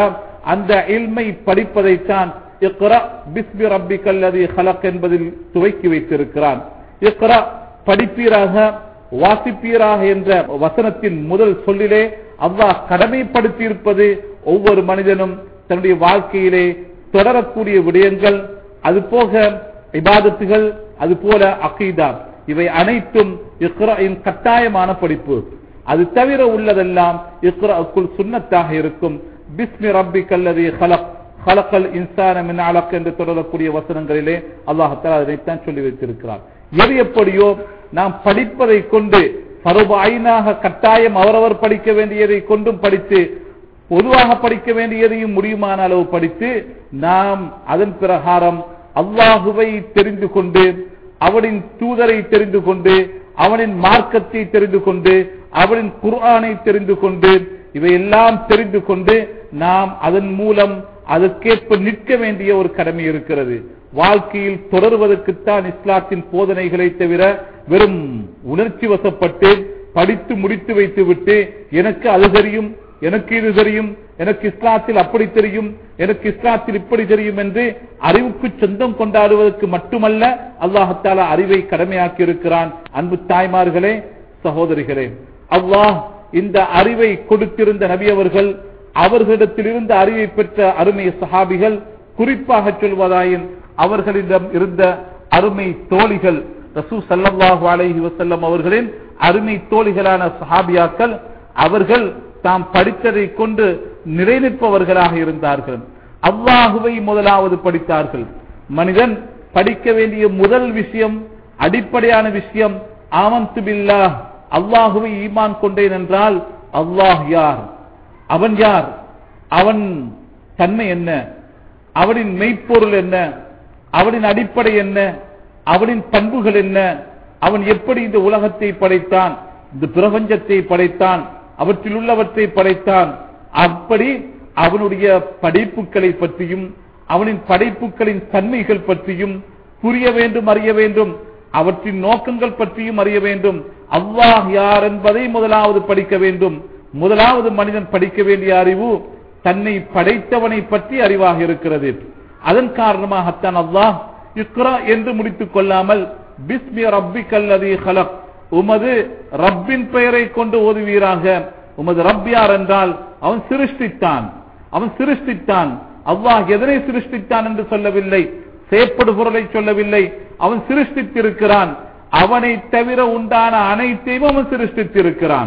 அந்த இல்மை படிப்பதைத்தான் இக்ரா பிஸ்மி ரப்பிக்கல்லதி ஹலக் என்பதில் துவக்கி வைத்திருக்கிறான் இக்ரா படிப்பீராக வாசிப்பீராக என்ற வசனத்தின் முதல் சொல்லிலே அல்லாஹ் கடமைப்படுத்தி இருப்பது ஒவ்வொரு மனிதனும் தன்னுடைய வாழ்க்கையிலே தொடரக்கூடிய விடயங்கள் அது போக இபாதத்துகள் அது போல அகீதா இவை அனைத்தும் இக்ராயின் கட்டாயமான படிப்பு அது தவிர உள்ளதெல்லாம் இக்ராக்குள் சுன்னத்தாக இருக்கும் பிஸ்மி ரப்பி கல்லதி ஹலக் ஹலக்கல் இன்சான மின் அலக் என்று தொடரக்கூடிய வசனங்களிலே அல்லாஹால அதைத்தான் சொல்லி வைத்திருக்கிறார் எது எப்படியோ நாம் படிப்பதை கொண்டு பருபாயினாக கட்டாயம் அவரவர் படிக்க வேண்டியதை கொண்டும் படித்து பொதுவாக படிக்க வேண்டியதையும் முடியுமான அளவு படித்து நாம் அதன் பிரகாரம் அல்லாஹுவை தெரிந்து கொண்டு அவனின் தூதரை தெரிந்து கொண்டு அவனின் மார்க்கத்தை தெரிந்து கொண்டு அவனின் குர்ஆனை தெரிந்து கொண்டு இவையெல்லாம் தெரிந்து கொண்டு நாம் அதன் மூலம் அதற்கேற்ப நிற்க வேண்டிய ஒரு கடமை இருக்கிறது வாழ்க்கையில் தொடர்வதற்குத்தான் இஸ்லாத்தின் போதனைகளை தவிர வெறும் உணர்ச்சி வசப்பட்டு படித்து முடித்து வைத்து விட்டு எனக்கு அது தெரியும் எனக்கு இது தெரியும் எனக்கு இஸ்லாத்தில் அப்படி தெரியும் எனக்கு இஸ்லாத்தில் இப்படி தெரியும் என்று அறிவுக்கு சொந்தம் கொண்டாடுவதற்கு மட்டுமல்ல அல்லாஹத்தால அறிவை கடமையாக்கி இருக்கிறான் அன்பு தாய்மார்களே சகோதரிகளே அல்லாஹ் இந்த அறிவை கொடுத்திருந்த நபி அவர்கள் அவர்களிடத்திலிருந்து அறிவை பெற்ற அருமை சஹாபிகள் குறிப்பாக சொல்வதாயின் அவர்களிடம் இருந்த அருமை தோழிகள் ரசூ சல்லல்லாஹு அலைஹி வசல்லம் அவர்களின் அருமை தோழிகளான சஹாபியாக்கள் அவர்கள் தாம் படித்ததை கொண்டு நிறைநிற்பவர்களாக இருந்தார்கள் அல்லாஹுவை முதலாவது படித்தார்கள் மனிதன் படிக்க வேண்டிய முதல் விஷயம் அடிப்படையான விஷயம் ஆமந்து பில்லா அல்லாஹுவை ஈமான் கொண்டேன் என்றால் அல்லாஹ் யார் அவன் யார் அவன் தன்மை என்ன அவனின் மெய்ப்பொருள் என்ன அவனின் அடிப்படை என்ன அவனின் பண்புகள் என்ன அவன் எப்படி இந்த உலகத்தை படைத்தான் இந்த பிரபஞ்சத்தை படைத்தான் அவற்றில் உள்ளவற்றை படைத்தான் அப்படி அவனுடைய படைப்புகளை பற்றியும் அவனின் படைப்புகளின் தன்மைகள் பற்றியும் புரிய வேண்டும் அறிய வேண்டும் அவற்றின் நோக்கங்கள் பற்றியும் அறிய வேண்டும் அல்லாஹ் யார் என்பதை முதலாவது படிக்க வேண்டும் முதலாவது மனிதன் படிக்க வேண்டிய அறிவு தன்னை படைத்தவனை பற்றி அறிவாக இருக்கிறது அதன் காரணமாகத்தான் அல்லாஹ் இக்ரா என்று முடித்துக் கொள்ளாமல் பிஸ்மி ரப்பி கல்லதி ஹலக் உமது ரப்பின் பெயரை கொண்டு ஓதுவீராக உமது ரப் யார் என்றால் அவன் சிருஷ்டித்தான் அவன் சிருஷ்டித்தான் அல்லாஹ் எதனை சிருஷ்டித்தான் என்று சொல்லவில்லை செயற்படு பொருளை சொல்லவில்லை அவன் சிருஷ்டித்திருக்கிறான் அவனை தவிர உண்டான அனைத்தையும் அவன் சிருஷ்டித்திருக்கிறான்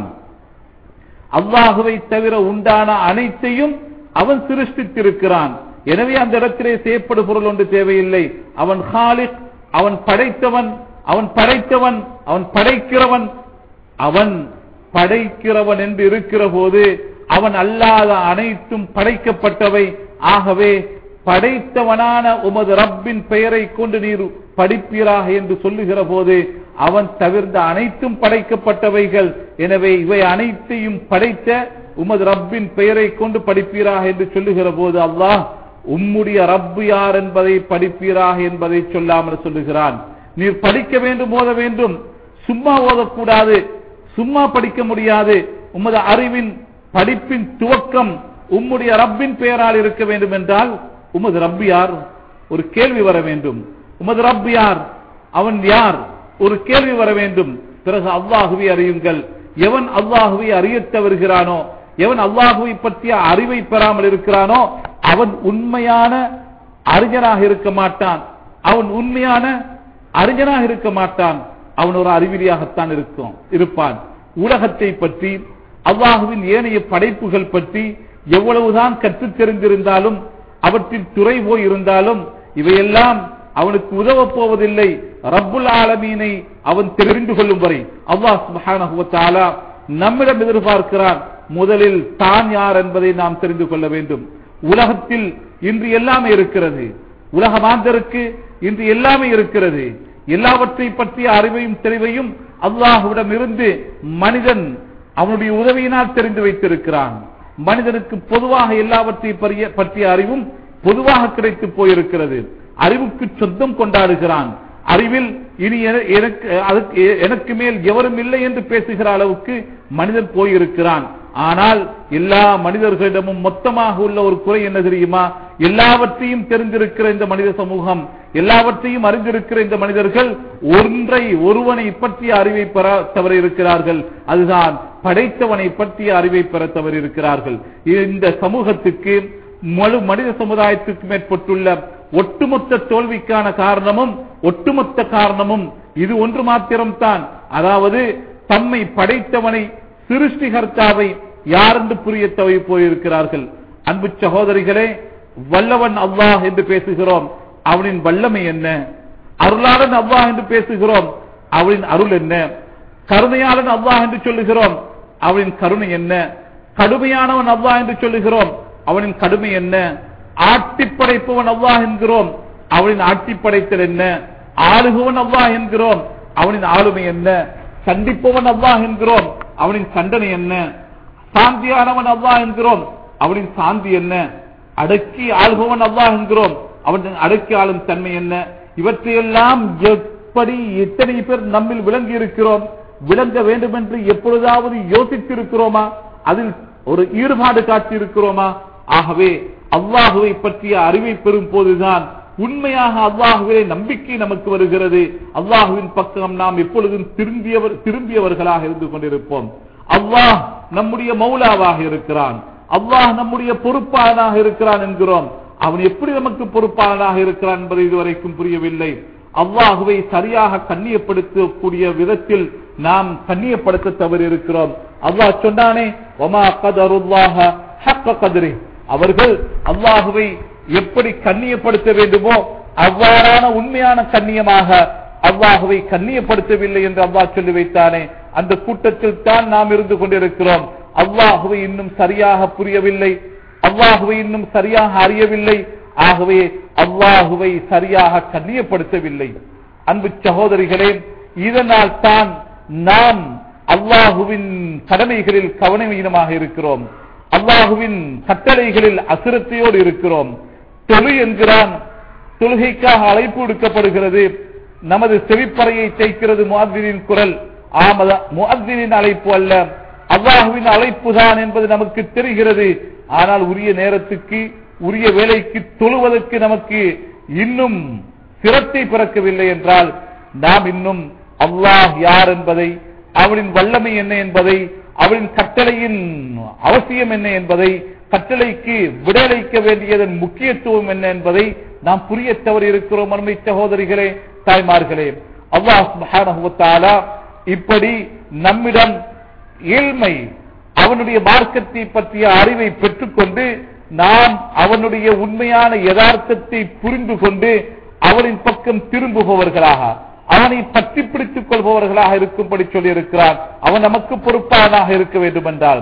அல்லாஹுவை தவிர உண்டான அனைத்தையும் அவன் சிருஷ்டித்திருக்கிறான் எனவே அந்த இடத்திலே செயற்படு பொருள் ஒன்று தேவையில்லை அவன் ஹாலிக் அவன் படைத்தவன் அவன் படைத்தவன் அவன் படைக்கிறவன் அவன் படைக்கிறவன் என்று இருக்கிற போது அவன் அல்லாத அனைத்தும் படைக்கப்பட்டவை ஆகவே படைத்தவனான உமது ரப்பின் பெயரை கொண்டு நீர் படிப்பீராக என்று சொல்லுகிற போது அவன் தவிர்ந்த அனைத்தும் படைக்கப்பட்டவைகள் எனவே இவை அனைத்தையும் படைத்த உமது ரப்பின் பெயரை கொண்டு படிப்பீராக என்று சொல்லுகிற போது அல்லாஹ் உம்முடைய ரப்பு யார் என்பதை படிப்பீராக என்பதை சொல்லாமல் சொல்லுகிறான் நீர் படிக்க வேண்டும் ஓத வேண்டும் சும்மா ஓதக்கூடாது சும்மா படிக்க முடியாது உமது அறிவின் படிப்பின் துவக்கம் உம்முடைய ரப்பின் பெயரால் இருக்க வேண்டும் என்றால் உமது ரப்பு யார் ஒரு கேள்வி வர வேண்டும் உமது ரப்பு யார் அவன் யார் ஒரு கேள்வி வர வேண்டும் பிறகு அல்லாஹுவை அறியுங்கள் எவன் அல்லாஹுவை அறியத் தவறுகிறானோ எவன் அல்லாஹுவை பற்றிய அறிவை பெறாமல் இருக்கிறானோ அவன் உண்மையான அறிஞனாக இருக்க மாட்டான் அவன் உண்மையான அறிஞனாக இருக்க மாட்டான் அவன் ஒரு அறிவிலியாகத்தான் இருக்கும் இருப்பான் உலகத்தை பற்றி அல்லாஹுவின் ஏனைய படைப்புகள் பற்றி எவ்வளவுதான் கற்றுத் தெரிந்திருந்தாலும் அவற்றில் துறை போய் இருந்தாலும் இவையெல்லாம் அவனுக்கு உதவப் போவதில்லை ரப்புல் ஆலமீனை அவன் தெரிந்து கொள்ளும் வரை அல்லாஹ் சுப்ஹானஹு வ தஆலா நம்மிடம் எதிர்பார்க்கிறான் முதலில் தான் யார் என்பதை நாம் தெரிந்து கொள்ள வேண்டும் உலகத்தில் இன்று எல்லாமே இருக்கிறது உலக மாந்தருக்கு இன்று எல்லாமே இருக்கிறது எல்லாவற்றை பற்றிய அறிவையும் தெளிவையும் அல்லாஹுவிடம் இருந்து மனிதன் அவனுடைய உதவியினால் தெரிந்து வைத்திருக்கிறான் மனிதனுக்கு பொதுவாக எல்லாவற்றை பறிய- பற்றிய அறிவும் பொதுவாக கிடைத்து போயிருக்கிறது அறிவுக்கு சொந்தம் கொண்டாடுகிறான் அறிவில் இனி என- எனக்கு அதுக்கு எனக்கு மேல் எவரும் இல்லை என்று பேசுகிற அளவுக்கு மனிதன் போயிருக்கிறான் ஆனால் எல்லா மனிதர்களிடமும் மொத்தமாக உள்ள ஒரு குறை என்ன தெரியுமா எல்லாவற்றையும் தெரிந்திருக்கிற இந்த மனித சமூகம் எல்லாவற்றையும் அறிந்திருக்கிற இந்த மனிதர்கள் ஒன்றை ஒருவனை பற்றிய அறிவை பெற தவறியிருக்கிறார்கள் அதுதான் படைத்தவனை பற்றிய அறிவை பெற தவறியிருக்கிறார்கள் இந்த சமூகத்துக்கு முழு மனித சமுதாயத்துக்கு மேற்பட்டுள்ள ஒட்டுமொத்த தோல்விக்கான காரணமும் ஒட்டுமொத்த காரணமும் இது ஒன்று மாத்திரம்தான் அதாவது தம்மை படைத்தவனை சிருஷ்டிகர்த்தாவை யாரென்று புரிய தவி போயிருக்கிறார்கள் அன்பு சகோதரிகளே வல்லவன் அல்லாஹ் என்று பேசுகிறோம் அவனின் வல்லமை என்ன அருளாளன் அல்லாஹ் என்று பேசுகிறோம் அவனின் அருள் என்ன கருணையாளன் அல்லாஹ் என்று சொல்லுகிறோம் அவனின் கருணை என்ன கடுமையானவன் அல்லாஹ் என்று சொல்லுகிறோம் அவனின் கடுமை என்ன ஆட்டி படைப்பவன் அல்லாஹ் என்கிறோம் அவனின் ஆட்டி படைத்தல் என்ன ஆளுகுவன் அல்லாஹ் என்கிறோம் அவனின் ஆளுமை என்ன கண்டிப்பவன் அல்லாஹ் என்கிறோம் அவனின் கண்டனை என்ன சாந்தியானவன் அல்லாஹ் என்கிறோம் அவனின் சாந்தி என்ன அடக்கி ஆள்பவன் அல்லாஹ் என்கிறோம் அவனின் அடக்கி ஆளும் தன்மை என்ன இவற்றையெல்லாம் எப்படி எத்தனை பேர் நம்மில் விளங்கி இருக்கிறோம் விளங்க வேண்டும் என்று எப்பொழுதாவது யோசித்திருக்கிறோமா அதில் ஒரு ஈடுபாடு காட்டி இருக்கிறோமா ஆகவே அல்லாஹுவை பற்றிய அறிவை பெறும் போதுதான் உண்மையாக அல்லாஹுவே நம்பிக்கை நமக்கு வருகிறது அல்லாஹுவின் பக்கம் நாம் எப்பொழுதும் திரும்பியவர் திரும்பியவர்களாக இருந்து கொண்டிருப்போம் அல்லாஹ் நம்முடைய மௌலாவாக இருக்கிறான் அல்லாஹ் நம்முடைய பொறுப்பாளனாக இருக்கிறான் என்கிறோம் அவன் எப்படி நமக்கு பொறுப்பாளனாக இருக்கிறான் என்பது இதுவரைக்கும் புரியவில்லை அல்லாஹுவை சரியாக கண்ணியப்படுத்தக்கூடிய விதத்தில் நாம் கண்ணியப்படுத்த தவறி இருக்கிறோம் அல்லாஹ் சொன்னானே ஒமா கதருல்லாஹ ஹக்க கதிரி அவர்கள் அல்லாஹுவை எப்படி கண்ணியப்படுத்த வேண்டுமோ அவ்வாறான உண்மையான கண்ணியமாக அல்லாஹுவை கண்ணியப்படுத்தவில்லை என்று அல்லாஹ் சொல்லி வைத்தானே அந்த கூட்டத்தில் தான் நாம் இருந்து கொண்டிருக்கிறோம் அல்லாஹுவை இன்னும் சரியாக புரியவில்லை அல்லாஹுவை இன்னும் சரியாக அறியவில்லை ஆகவே அல்லாஹுவை சரியாக கண்ணியப்படுத்தவில்லை அன்பு சகோதரிகளே இதனால் தான் நாம் அல்லாஹுவின் கடமைகளில் கவனமீனமாக இருக்கிறோம் அல்லாஹுவின் கட்டளைகளில் அசுரத்தையோடு இருக்கிறோம் தொழு என்கிறான் தொழுகைக்காக அழைப்பு விடுக்கப்படுகிறது நமது செவிப்பறையை தேய்க்கிறது முஅத்தினின் குரல் ஆமத முஅத்தினின் அழைப்பு அல்ல அல்லாஹுவின் அழைப்பு தான் என்பது நமக்கு தெரிகிறது ஆனால் உரிய நேரத்துக்கு உரிய வேலைக்கு தொழுவதற்கு நமக்கு இன்னும் சிரத்தை பிறக்கவில்லை என்றால் நாம் இன்னும் அல்லாஹ் யார் என்பதை அவனின் வல்லமை என்ன என்பதை அவனின் கட்டளையின் அவசியம் என்ன என்பதை கட்டளைக்கு விடையளிக்க வேண்டியதன் முக்கியத்துவம் என்ன என்பதை நாம் புரிய தவறி இருக்கிறோம் அருமை சகோதரிகளே தாய்மார்களே அல்லாஹ் சுப்ஹானஹு வ தஆலா இப்படி நம்மிடம் ஏழ்மை அவனுடைய மார்க்கத்தை பற்றிய அறிவை பெற்றுக்கொண்டு நாம் அவனுடைய உண்மையான யதார்த்தத்தை புரிந்து கொண்டு அவனின் பக்கம் திரும்புபவர்களாக அவனை பற்றி பிடித்துக் கொள்பவர்களாக இருக்கும்படி சொல்லி இருக்கிறான் அவன் நமக்கு பொறுப்பானாக இருக்க வேண்டும் என்றால்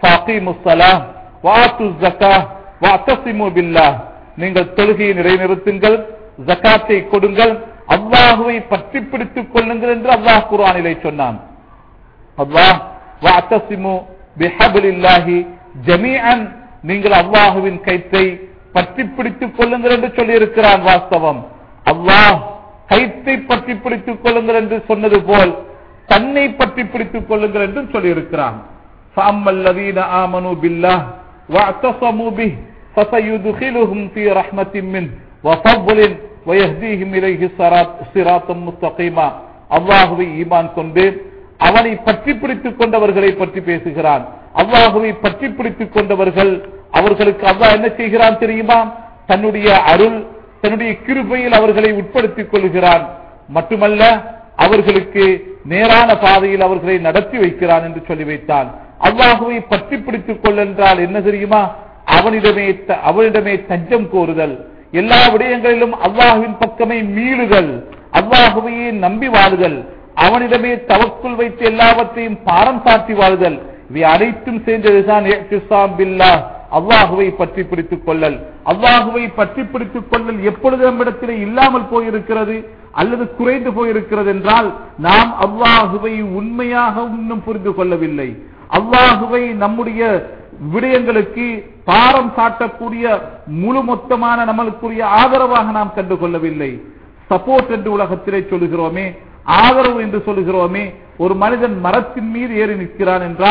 நீங்கள் தொழுகையை நிலைநிறுத்துங்கள் ஜக்காத்தை கொடுங்கள் அல்லாஹுவை பற்றி பிடித்துக் கொள்ளுங்கள் என்று அல்லாஹ் குர்ஆனிலே சொன்னான் அல்லாஹ் வாத்தசிமு பிஹபிலில்லாஹி ஜமீஅன் நீங்கள் அல்லாஹுவின் கைத்தை பற்றி பிடித்துக் கொள்ளுங்கள் என்று சொல்லி இருக்கிறான் வாஸ்தவம் அல்லாஹ் கைத்தை பற்றி பிடித்துக் கொள்ளுங்கள் என்று சொன்னது போல் தன்னை பற்றி பிடித்துக் கொள்ளுங்கள் என்றும் சொல்லி இருக்கிறான் فَأَمَّا آمَنُوا بِاللَّهِ وَاعْتَصَمُوا بِهِ فَسَيُدْخِلُهُمْ فِي رَحْمَةٍ مِّنْهِ وَفَضْلٍ وَيَهْدِيهِمْ إِلَيْهِ صِرَاطًا مُسْتَقِيمًا அல்லாஹுவை ஈமான் கொண்டு அவனை பற்றி பிடித்துக் கொண்டவர்களை பற்றி பேசுகிறான் அல்லாஹுவை பற்றி பிடித்துக் கொண்டவர்கள் அவர்களுக்கு அல்லாஹ் என்ன செய்கிறான் தெரியுமா தன்னுடைய அருள் தன்னுடைய கிருபையில் அவர்களை உட்படுத்திக் கொள்கிறான் மட்டுமல்ல அவர்களுக்கு நேரான பாதையில் அவர்களை நடத்தி வைக்கிறான் என்று சொல்லி வைத்தான் அல்லாஹுவை பற்றி பிடித்துக் கொள் என்றால் என்ன தெரியுமா அவனிடமே த- அவனிடமே தஞ்சம் கோருதல் எல்லா விடயங்களிலும் அல்லாஹுவின் பக்கமே மீளுதல் அல்லாஹுவையே நம்பி வாழுதல் அவனிடமே தவக்குள் வைத்து எல்லாவற்றையும் பாரம் சாட்டி வாழுதல் இவை அனைத்தும் சேர்ந்ததுதான் இஹ்திஸாம் பில்லாஹ் அல்லாஹுவை பற்றி பிடித்துக் கொள்ளல் அல்லாஹுவை பற்றி பிடித்துக் கொள்ளல் எப்பொழுது நம்மிடத்திலே இல்லாமல் போயிருக்கிறது அல்லது குறைந்து போயிருக்கிறது என்றால் நாம் அல்லாஹுவை உண்மையாக இன்னும் புரிந்து கொள்ளவில்லை அல்லாஹுவை நம்முடைய விடயங்களுக்கு பாரம் சாட்டக்கூடிய முழு மொத்தமான நம்மளுக்குரிய ஆதரவாக நாம் கண்டு கொள்ளவில்லை சப்போர்ட் என்று உலகத்திலே சொல்லுகிறோமே ஆதரவு என்று சொல்லுகிறோமே ஒரு மனிதன் மரத்தின் மீது ஏறி நிற்கிறான் என்றால்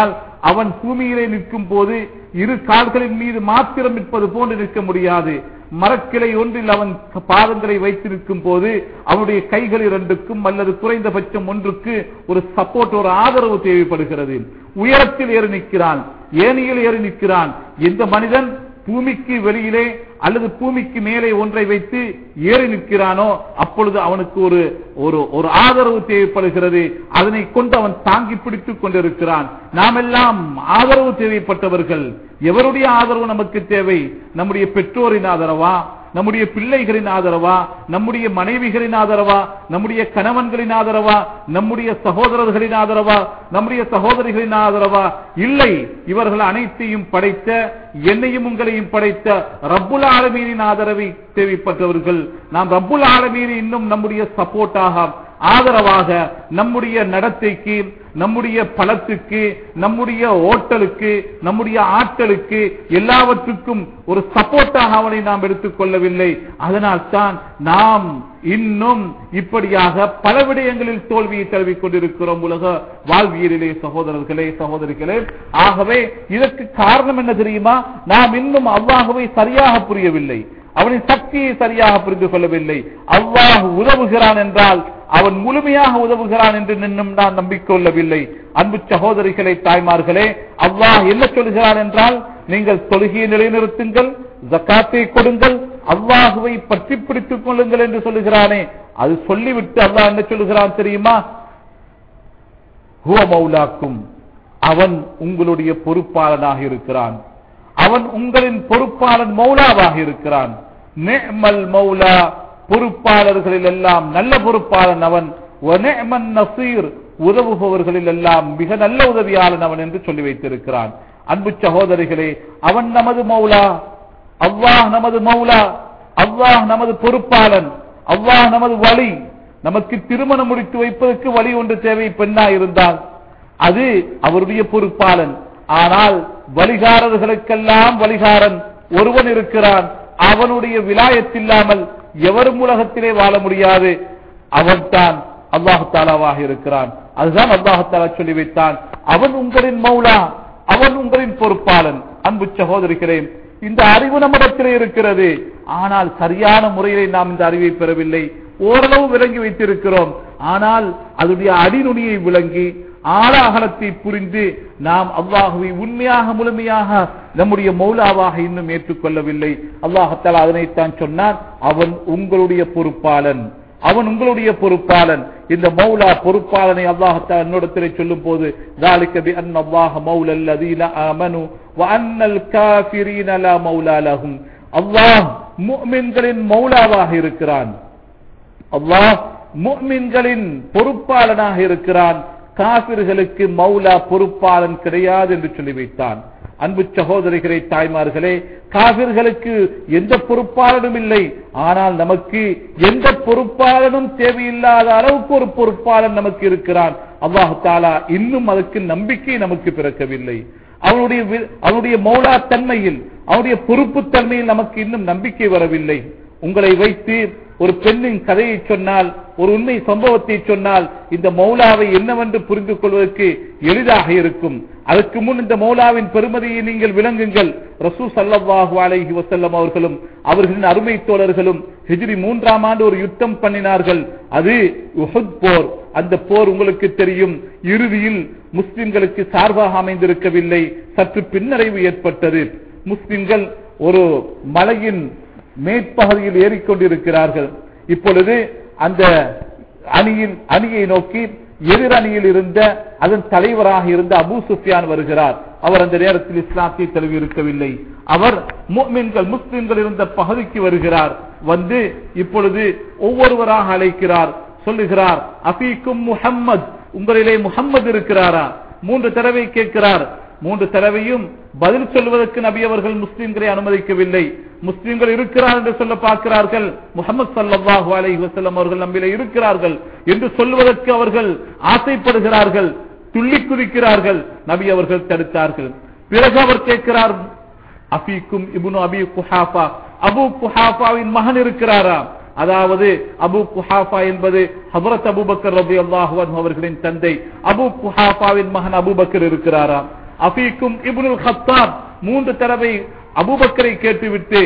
அவன் பூமியிலே நிற்கும் போது இரு கால்களின் மீது மாத்திரம் நிற்பது போன்று நிற்க முடியாது மரக்கிளை ஒன்றில் அவன் பாதங்களை வைத்திருக்கும் போது அவனுடைய கைகள் இரண்டுக்கும் அல்லது குறைந்தபட்சம் ஒன்றுக்கு ஒரு சப்போர்ட் ஒரு ஆதரவு தேவைப்படுகிறது உயரத்தில் ஏறி நிற்கிறான் ஏனியில் ஏறி நிற்கிறான் எந்த மனிதன் பூமிக்கு வெளியிலே அல்லது பூமிக்கு மேலே ஒன்றை வைத்து ஏறி நிற்கிறானோ அப்பொழுது அவனுக்கு ஒரு ஒரு ஒரு ஆதரவு தேவைப்படுகிறது அதனை கொண்டு அவன் தாங்கி பிடித்துக் கொண்டிருக்கிறான் நாம் எல்லாம் ஆதரவு தேவைப்பட்டவர்கள் எவருடைய ஆதரவு நமக்கு தேவை நம்முடைய பெற்றோரின் ஆதரவா நம்முடைய பிள்ளைகளின் ஆதரவா நம்முடைய மனைவிகளின் ஆதரவா நம்முடைய கணவன்களின் ஆதரவா நம்முடைய சகோதரர்களின் ஆதரவா நம்முடைய சகோதரிகளின் ஆதரவா இல்லை இவர்கள் அனைத்தையும் படைத்த என்னையும் உங்களையும் படைத்த ரப்புல் ஆலமீனின் ஆதரவை தேவைப்பட்டவர்கள் நாம் ரப்புல் ஆலமீன் இன்னும் நம்முடைய சப்போர்ட்டாக ஆதரவாக நம்முடைய நடத்தைக்கு நம்முடைய பலத்துக்கு நம்முடைய ஓட்டலுக்கு நம்முடைய ஆற்றலுக்கு எல்லாவற்றுக்கும் ஒரு சப்போர்ட்டாக அவனை நாம் எடுத்துக் கொள்ளவில்லை அதனால் தான் நாம் இன்னும் இப்படியாக பல விடயங்களில் தோல்வியை தழுவிக் கொண்டிருக்கிறோம் உலக வாழ்வியலிலே சகோதரர்களே சகோதரிகளே ஆகவே இதற்கு காரணம் என்ன தெரியுமா நாம் இன்னும் அவ்வாகவே சரியாக புரியவில்லை அவனின் சக்தியை சரியாக புரிந்து கொள்ளவில்லை அவ்வாறு உதவுகிறான் என்றால் அவன் முழுமையாக உதவுகிறான் என்று நின்னும் நான் நம்பிக்கொள்ளவில்லை அன்பு சகோதரிகளே தாய்மார்களே அல்லாஹ் என்ன சொல்கிறான் என்றால் நீங்கள் தொழுகையை நிலைநிறுத்துங்கள் ஜக்காத்தை கொடுங்கள் அல்லாஹுவை பற்றி பிடித்துக் கொள்ளுங்கள் என்று சொல்லுகிறானே அது சொல்லிவிட்டு அல்லாஹ் என்ன சொல்லுகிறான் தெரியுமா ஹுவ மௌலாக்கும் அவன் உங்களுடைய பொறுப்பாளனாக இருக்கிறான் அவன் உங்களின் பொறுப்பாளன் மௌலாவாக இருக்கிறான் நிஅமல் மௌலா பொறுப்பாளர்களில் எல்லாம் நல்ல பொறுப்பாளன் அவன் வநிஅமன் நசீர் உதவுபவர்களில் எல்லாம் மிக நல்ல உதவியாளன் அவன் என்று சொல்லி வைத்திருக்கிறான் அன்பு சகோதரிகளே அவன் நமது மௌலா அல்லாஹ் நமது மௌலா அல்லாஹ் நமது பொறுப்பாளன் அல்லாஹ் நமது வழி நமக்கு திருமணம் முடித்து வைப்பதற்கு வழி ஒன்று தேவை பெண்ணா இருந்தால் அது அவருடைய பொறுப்பாளன் ஆனால் வழிகாரர்களுக்கெல்லாம் வழிகாரன் ஒருவன் இருக்கிறான் அவனுடைய விலாயத்தில்லாமல் எவரும் உலகத்திலே வாழ முடியாது அவன்தான் அல்லாஹு தாலாவாக இருக்கிறான் அதுதான் அல்லாஹு தாலா சொல்லி வைத்தான் அவன் உங்களின் மௌலா அவன் உங்களின் பொறுப்பாளன் அன்பு சகோதரிகளே இந்த அறிவு நம்மிடத்திலே இருக்கிறது ஆனால் சரியான முறையிலே நாம் இந்த அறிவை பெறவில்லை ஓரளவு விளங்கி வைத்திருக்கிறோம் ஆனால் அதனுடைய அடிநுடியை விளங்கி ஆழாகலத்தை புரிந்து நாம் அல்லாஹுவை உண்மையாக முழுமையாக நம்முடைய மௌலாவாக இன்னும் ஏற்றுக்கொள்ளவில்லை அல்லாஹத்தால் அதனைத்தான் சொன்னான் அவன் உங்களுடைய பொறுப்பாளன் அவன் உங்களுடைய பொறுப்பாளன் இந்த மௌலா பொறுப்பாளனை அல்லாஹத்தால் என்னிடத்திலே சொல்லும் போது ذلك بأن الله مولى الذين آمنوا وأن الكافرين لا مولى لهم அல்லாஹ் முஃமின்களின் மௌலாவாக இருக்கிறான் அல்லாஹ் முஃமின்களின் பொறுப்பாளனாக இருக்கிறான் காபிர்களுக்கு மௌலா பொறுப்பாளன் கிடையாது என்று சொல்லி வைத்தான் அன்பு சகோதரிகளே தாய்மார்களே காபிர்களுக்கு எந்த பொறுப்பாளனும் இல்லை ஆனால் நமக்கு எந்த பொறுப்பாளனும் தேவையில்லாத அளவுக்கு ஒரு பொறுப்பாளன் நமக்கு இருக்கிறான் அல்லாஹு தாலா இன்னும் அதற்கு நம்பிக்கை நமக்கு பிறக்கவில்லை அவனுடைய வி- அவனுடைய மௌலா தன்மையில் அவனுடைய பொறுப்பு தன்மையில் நமக்கு இன்னும் நம்பிக்கை வரவில்லை உங்களை வைத்து ஒரு பெண்ணின் கதையை சொன்னால் ஒரு உண்மை சம்பவத்தை சொன்னால் இந்த மௌலாவை என்னவென்று புரிந்து கொள்வதற்கு எளிதாக இருக்கும் அதற்கு முன் இந்த மௌலாவின் பெருமதியை நீங்கள் விளங்குங்கள் ரசூ சல்லல்லாஹு அலைஹி வஸல்லம் அவர்களும் அவர்களின் அருமை தோழர்களும் ஹிஜ்ரி மூன்றாம் ஆண்டு ஒரு யுத்தம் பண்ணினார்கள் அது உஹுத் போர் அந்த போர் உங்களுக்கு தெரியும் இறுதியில் முஸ்லிம்களுக்கு சார்பாக அமைந்திருக்கவில்லை சற்று பின்னடைவு ஏற்பட்டது முஸ்லிம்கள் ஒரு மலையின் மேற்பகுதியில் ஏறிக்கொண்டிருக்கிறார்கள் இப்பொழுது அந்த அணியின் அணியை நோக்கி எதிர் அணியில் இருந்த அதன் தலைவராக இருந்த அபூ சுஃபியான் வருகிறார் அவர் அந்த நேரத்தில் இஸ்லாத்தை தழுவி இருக்கவில்லை அவர் முஃமின்கள் முஸ்லிம்கள் இருந்த பகுதிக்கு வருகிறார் வந்து இப்பொழுது ஒவ்வொருவராக அழைக்கிறார் சொல்லுகிறார் அபீக்கும் முஹம்மத் உங்களிலே முஹம்மது இருக்கிறாரா மூன்று தடவை கேட்கிறார் மூன்று தடவையும் பதில் சொல்வதற்கு நபி அவர்கள் முஸ்லிம்களை அனுமதிக்கவில்லை முஸ்லிம்கள் இருக்கிறார் என்று சொல்ல பார்க்கிறார்கள் முகமது சல்லல்லாஹு அலைஹி வஸல்லம் அவர்கள் நம்மிலே இருக்கிறார்கள் என்று சொல்வதற்கு அவர்கள் ஆசைப்படுகிறார்கள் துள்ளி குதிக்கிறார்கள் நபி அவர்கள் தடுத்தார்கள் பிறகு அவர் கேட்கிறார் அபீக்கும் இப்னு அபி குஹாஃபா அபு குஹாஃபாவின் மகன் இருக்கிறாரா அதாவது அபு குஹாஃபா என்பது ஹபரத் அபுபக்கர் ரபி அல்லாஹு அவர்களின் தந்தை அபு குஹாஃபாவின் மகன் அபுபக்கர் இருக்கிறாரா அஃபீக்கும் இப்னுல் ஹத்தாப் மூன்று தடவை அபூபக்கரை கேட்டுவிட்டு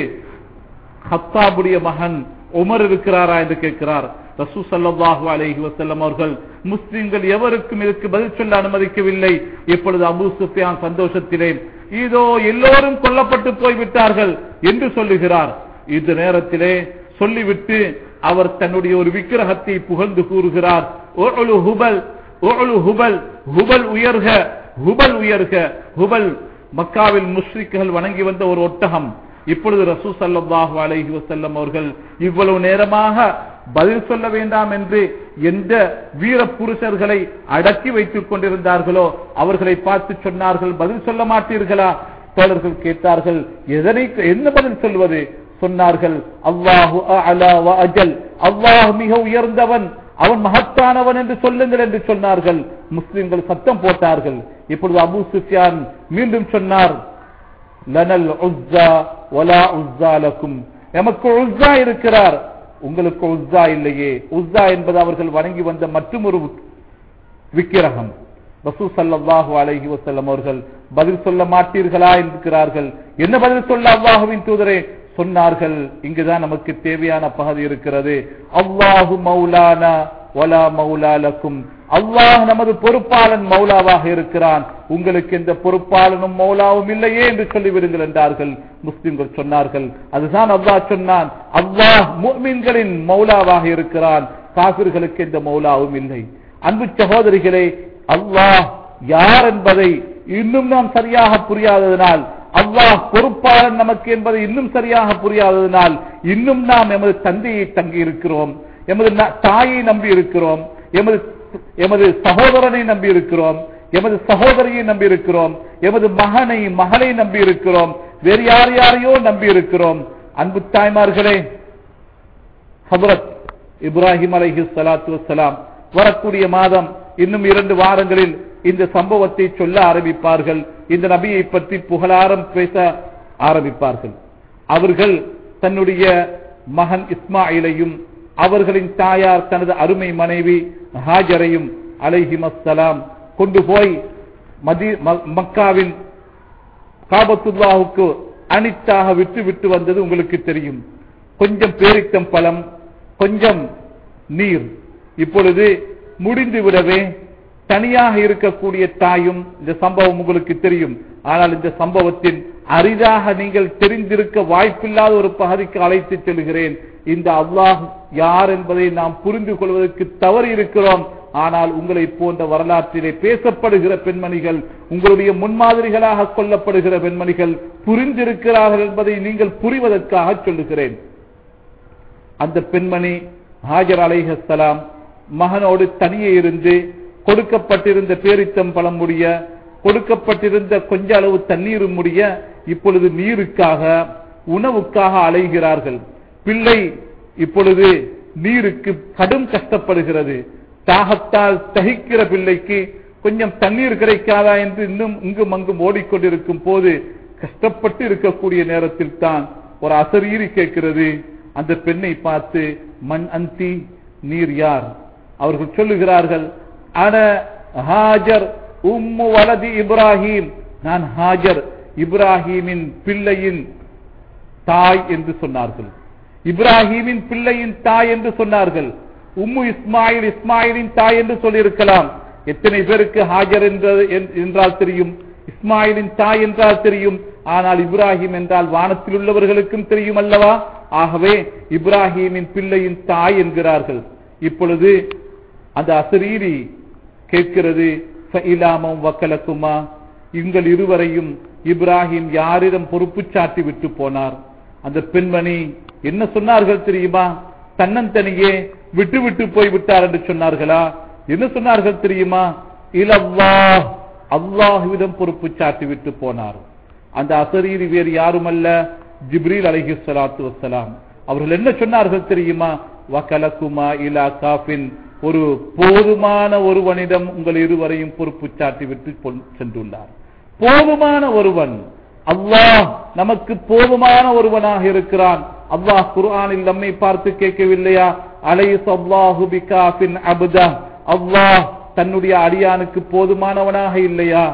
ஹத்தாபுடைய மகன் உமர் இருக்கிறாரா என்று கேட்கிறார் ரசூ சல்லாஹு அலைஹி வஸல்லம் அவர்கள் முஸ்லிம்கள் எவருக்கும் இதற்கு பதில் சொல்ல அனுமதிக்கவில்லை இப்பொழுது அபூ சுஃபியான் சந்தோஷத்திலே இதோ எல்லோரும் கொல்லப்பட்டு போய்விட்டார்கள் என்று சொல்லுகிறார் இந்த நேரத்திலே சொல்லிவிட்டு அவர் தன்னுடைய ஒரு விக்கிரகத்தை புகழ்ந்து கூறுகிறார் "உஅலு ஹுபல் உஅலு ஹுபல் ஹுபல் உயர்க ஹுபல் உயர்க ஹுபல் மக்காவில் முஸ்ரிக்குகள் வணங்கி வந்த ஒரு ஒட்டகம் இப்பொழுது ரசூ சல்லாஹு அலைஹி வஸல்லம் அவர்கள் இவ்வளவு நேரமாக பதில் சொல்ல வேண்டாம் என்று எந்த வீர புருஷர்களை அடக்கி வைத்துக் கொண்டிருந்தார்களோ அவர்களை பார்த்து சொன்னார்கள் பதில் சொல்ல மாட்டீர்களா தோழர்கள் கேட்டார்கள் எதனை என்ன பதில் சொல்வது சொன்னார்கள் அல்லாஹு அலா வ அஜல் அல்லாஹ் மிக உயர்ந்தவன் அவன் மகத்தானவன் என்று சொல்லுங்கள் என்று சொன்னார்கள் முஸ்லிம்கள் சத்தம் போட்டார்கள் இப்பொழுது அபூ சுஃபியான் மீண்டும் சொன்னார் லனல் உஸ்ஸா வலா உஸ்ஸா லக்கும் எமக்கு உஸ்ஸா இருக்கிறார் உங்களுக்கு உஸ்ஸா இல்லையே உஸ்ஸா என்பது அவர்கள் வணங்கி வந்த மற்றொரு விக்கிரகம் ரசூ சல்லல்லாஹு அலைஹி வஸல்லம் அவர்கள் பதில் சொல்ல மாட்டீர்களா என்கிறார்கள் என்ன பதில் சொல்ல அல்லாஹுவின் தூதரே சொன்னார்கள் இங்குதான் நமக்கு தேவையான பகுதி இருக்கிறது அல்லாஹு மௌலானா வலா மௌலா லக்கும் அல்லாஹ் நமது பொறுப்பாளன் மௌலாவாக இருக்கிறான் உங்களுக்கு எந்த பொறுப்பாளனும் மௌலாவும் இல்லையே என்று சொல்லிவிடுங்கள் என்றார்கள் முஸ்லிம்கள் சொன்னார்கள் அதுதான் அல்லாஹ் சொன்னான் அல்லாஹ் முஃமின்களின் மௌலாவாக இருக்கிறான் காபிர்களுக்கு எந்த மௌலாவும் இல்லை அன்பு சகோதரிகளே அல்லாஹ் யார் என்பதை இன்னும் நாம் சரியாக புரியாததனால் அல்லாஹ் பொறுப்பாளன் நமக்கு என்பதை இன்னும் சரியாக புரியாததனால் இன்னும் நாம் எமது தந்தையை தங்கி இருக்கிறோம் எமது ந- தாயை நம்பி இருக்கிறோம் எமது எமது சகோதரனை நம்பி இருக்கிறோம் எமது சகோதரியை நம்பி இருக்கிறோம் எமது மகனை மகளை நம்பி இருக்கிறோம் வேறு யார் யாரையோ நம்பி இருக்கிறோம் அன்பு தாய்மார்களே ஹபரத் இப்ராஹிம் அலைஹி ஸலாத்து வஸ்ஸலாம் வரக்கூடிய மாதம் இன்னும் இரண்டு வாரங்களில் இந்த சம்பவத்தை சொல்ல ஆரம்பிப்பார்கள் இந்த நபியை பற்றி புகழாரம் பேச ஆரம்பிப்பார்கள் அவர்கள் தன்னுடைய மகன் இஸ்மாயிலையும் அவர்களின் தாயார் தனது அருமை மனைவி ஹாஜரையும் அலைஹிமஸ்ஸலாம் கொண்டு போய் மதி ம- மக்காவின் காபத்துல்லாவுக்கு அனித்தாக விட்டு விட்டு வந்தது உங்களுக்கு தெரியும் கொஞ்சம் பேரித்தம் பழம் கொஞ்சம் நீர் இப்பொழுது முடிந்து விடவே தனியாக இருக்கக்கூடிய தாயும் இந்த சம்பவம் உங்களுக்கு தெரியும் ஆனால் இந்த சம்பவத்தின் அரிதாக நீங்கள் தெரிந்திருக்க வாய்ப்பில்லாத ஒரு பகுதிக்கு அழைத்து செல்கிறேன் இந்த அல்லாஹ் யார் என்பதை நாம் புரிந்து கொள்வதற்கு தவறி இருக்கிறோம் ஆனால் உங்களை போன்ற வரலாற்றிலே பேசப்படுகிற பெண்மணிகள் உங்களுடைய முன்மாதிரிகளாக கொல்லப்படுகிற பெண்மணிகள் புரிந்திருக்கிறார்கள் என்பதை நீங்கள் புரிவதற்காக சொல்லுகிறேன் அந்த பெண்மணி ஹாஜர் அலைஹஸ்ஸலாம் மகனோடு தனியே இருந்து கொடுக்கப்பட்டிருந்த பேரித்தம் பழம் முடிய கொடுக்கப்பட்டிருந்த கொஞ்ச அளவு தண்ணீரும் முடிய இப்பொழுது நீருக்காக உணவுக்காக அலைகிறார்கள் பிள்ளை இப்பொழுது நீருக்கு கடும் கஷ்டப்படுகிறது தாகத்தால் தகிக்கிற பிள்ளைக்கு கொஞ்சம் தண்ணீர் கிடைக்காதா என்று இன்னும் இங்கும் அங்கும் ஓடிக்கொண்டிருக்கும் போது கஷ்டப்பட்டு இருக்கக்கூடிய நேரத்தில் தான் ஒரு அசரீரி கேட்கிறது அந்த பெண்ணை பார்த்து மண் அந்தி நீர் யார் அவர்கள் சொல்லுகிறார்கள் அன ஹாஜர் உம்மு வலதி இப்ராஹிம் நான் ஹாஜர் இப்ராஹிமின் பிள்ளையின் தாய் என்று சொன்னார்கள் இப்ராஹிமின் பிள்ளையின் தாய் என்று சொன்னார்கள் உம்மு இஸ்மாயில் இஸ்மாயிலின் தாய் என்று சொல்லியிருக்கலாம் எத்தனை பேருக்கு ஹாஜர் என்றது என்- என்றால் தெரியும் இஸ்மாயிலின் தாய் என்றால் தெரியும் ஆனால் இப்ராஹிம் என்றால் வானத்தில் உள்ளவர்களுக்கும் தெரியும் அல்லவா ஆகவே இப்ராஹிமின் பிள்ளையின் தாய் என்கிறார்கள் இப்பொழுது அந்த அசரீரி கேட்கிறது "ஃபஇலாமம் வக்கலக்குமா உங்கள் இருவரையும் இப்ராஹிம் யாரிடம் பொறுப்பு சாட்டி விட்டு போனார் அந்த பெண்மணி என்ன சொன்னார்கள் தெரியுமா தன்னந்தனியே விட்டு விட்டு போய் விட்டார் என்று சொன்னார்களா என்ன சொன்னார்கள் தெரியுமா இலல்லாஹ் அல்லாஹுவிடம் பொறுப்பு சாட்டி விட்டு போனார் அந்த அசரீரி வேறு யாருமல்ல ஜிப்ரீல் அலைஹி ஸலாத்து வஸ்ஸலாம் அவர்கள் என்ன சொன்னார்கள் தெரியுமா வகலக்குமா இலா காஃபின் ஒரு போதுமான ஒருவனிடம் உங்கள் இருவரையும் பொறுப்பு சாட்டி விட்டு பொன்- சென்றுள்ளார் போதுமான ஒருவன் அல்லாஹ் நமக்கு போதுமான ஒருவனாக இருக்கிறான் அல்லாஹ் குர்ஆனில் நம்மை பார்த்து கேட்கவில்லையா அலைஸ் அல்லாஹு பிகாஃபின் அபுதா அல்லாஹ் தன்னுடைய அடியானுக்கு போதுமானவனாக இல்லையா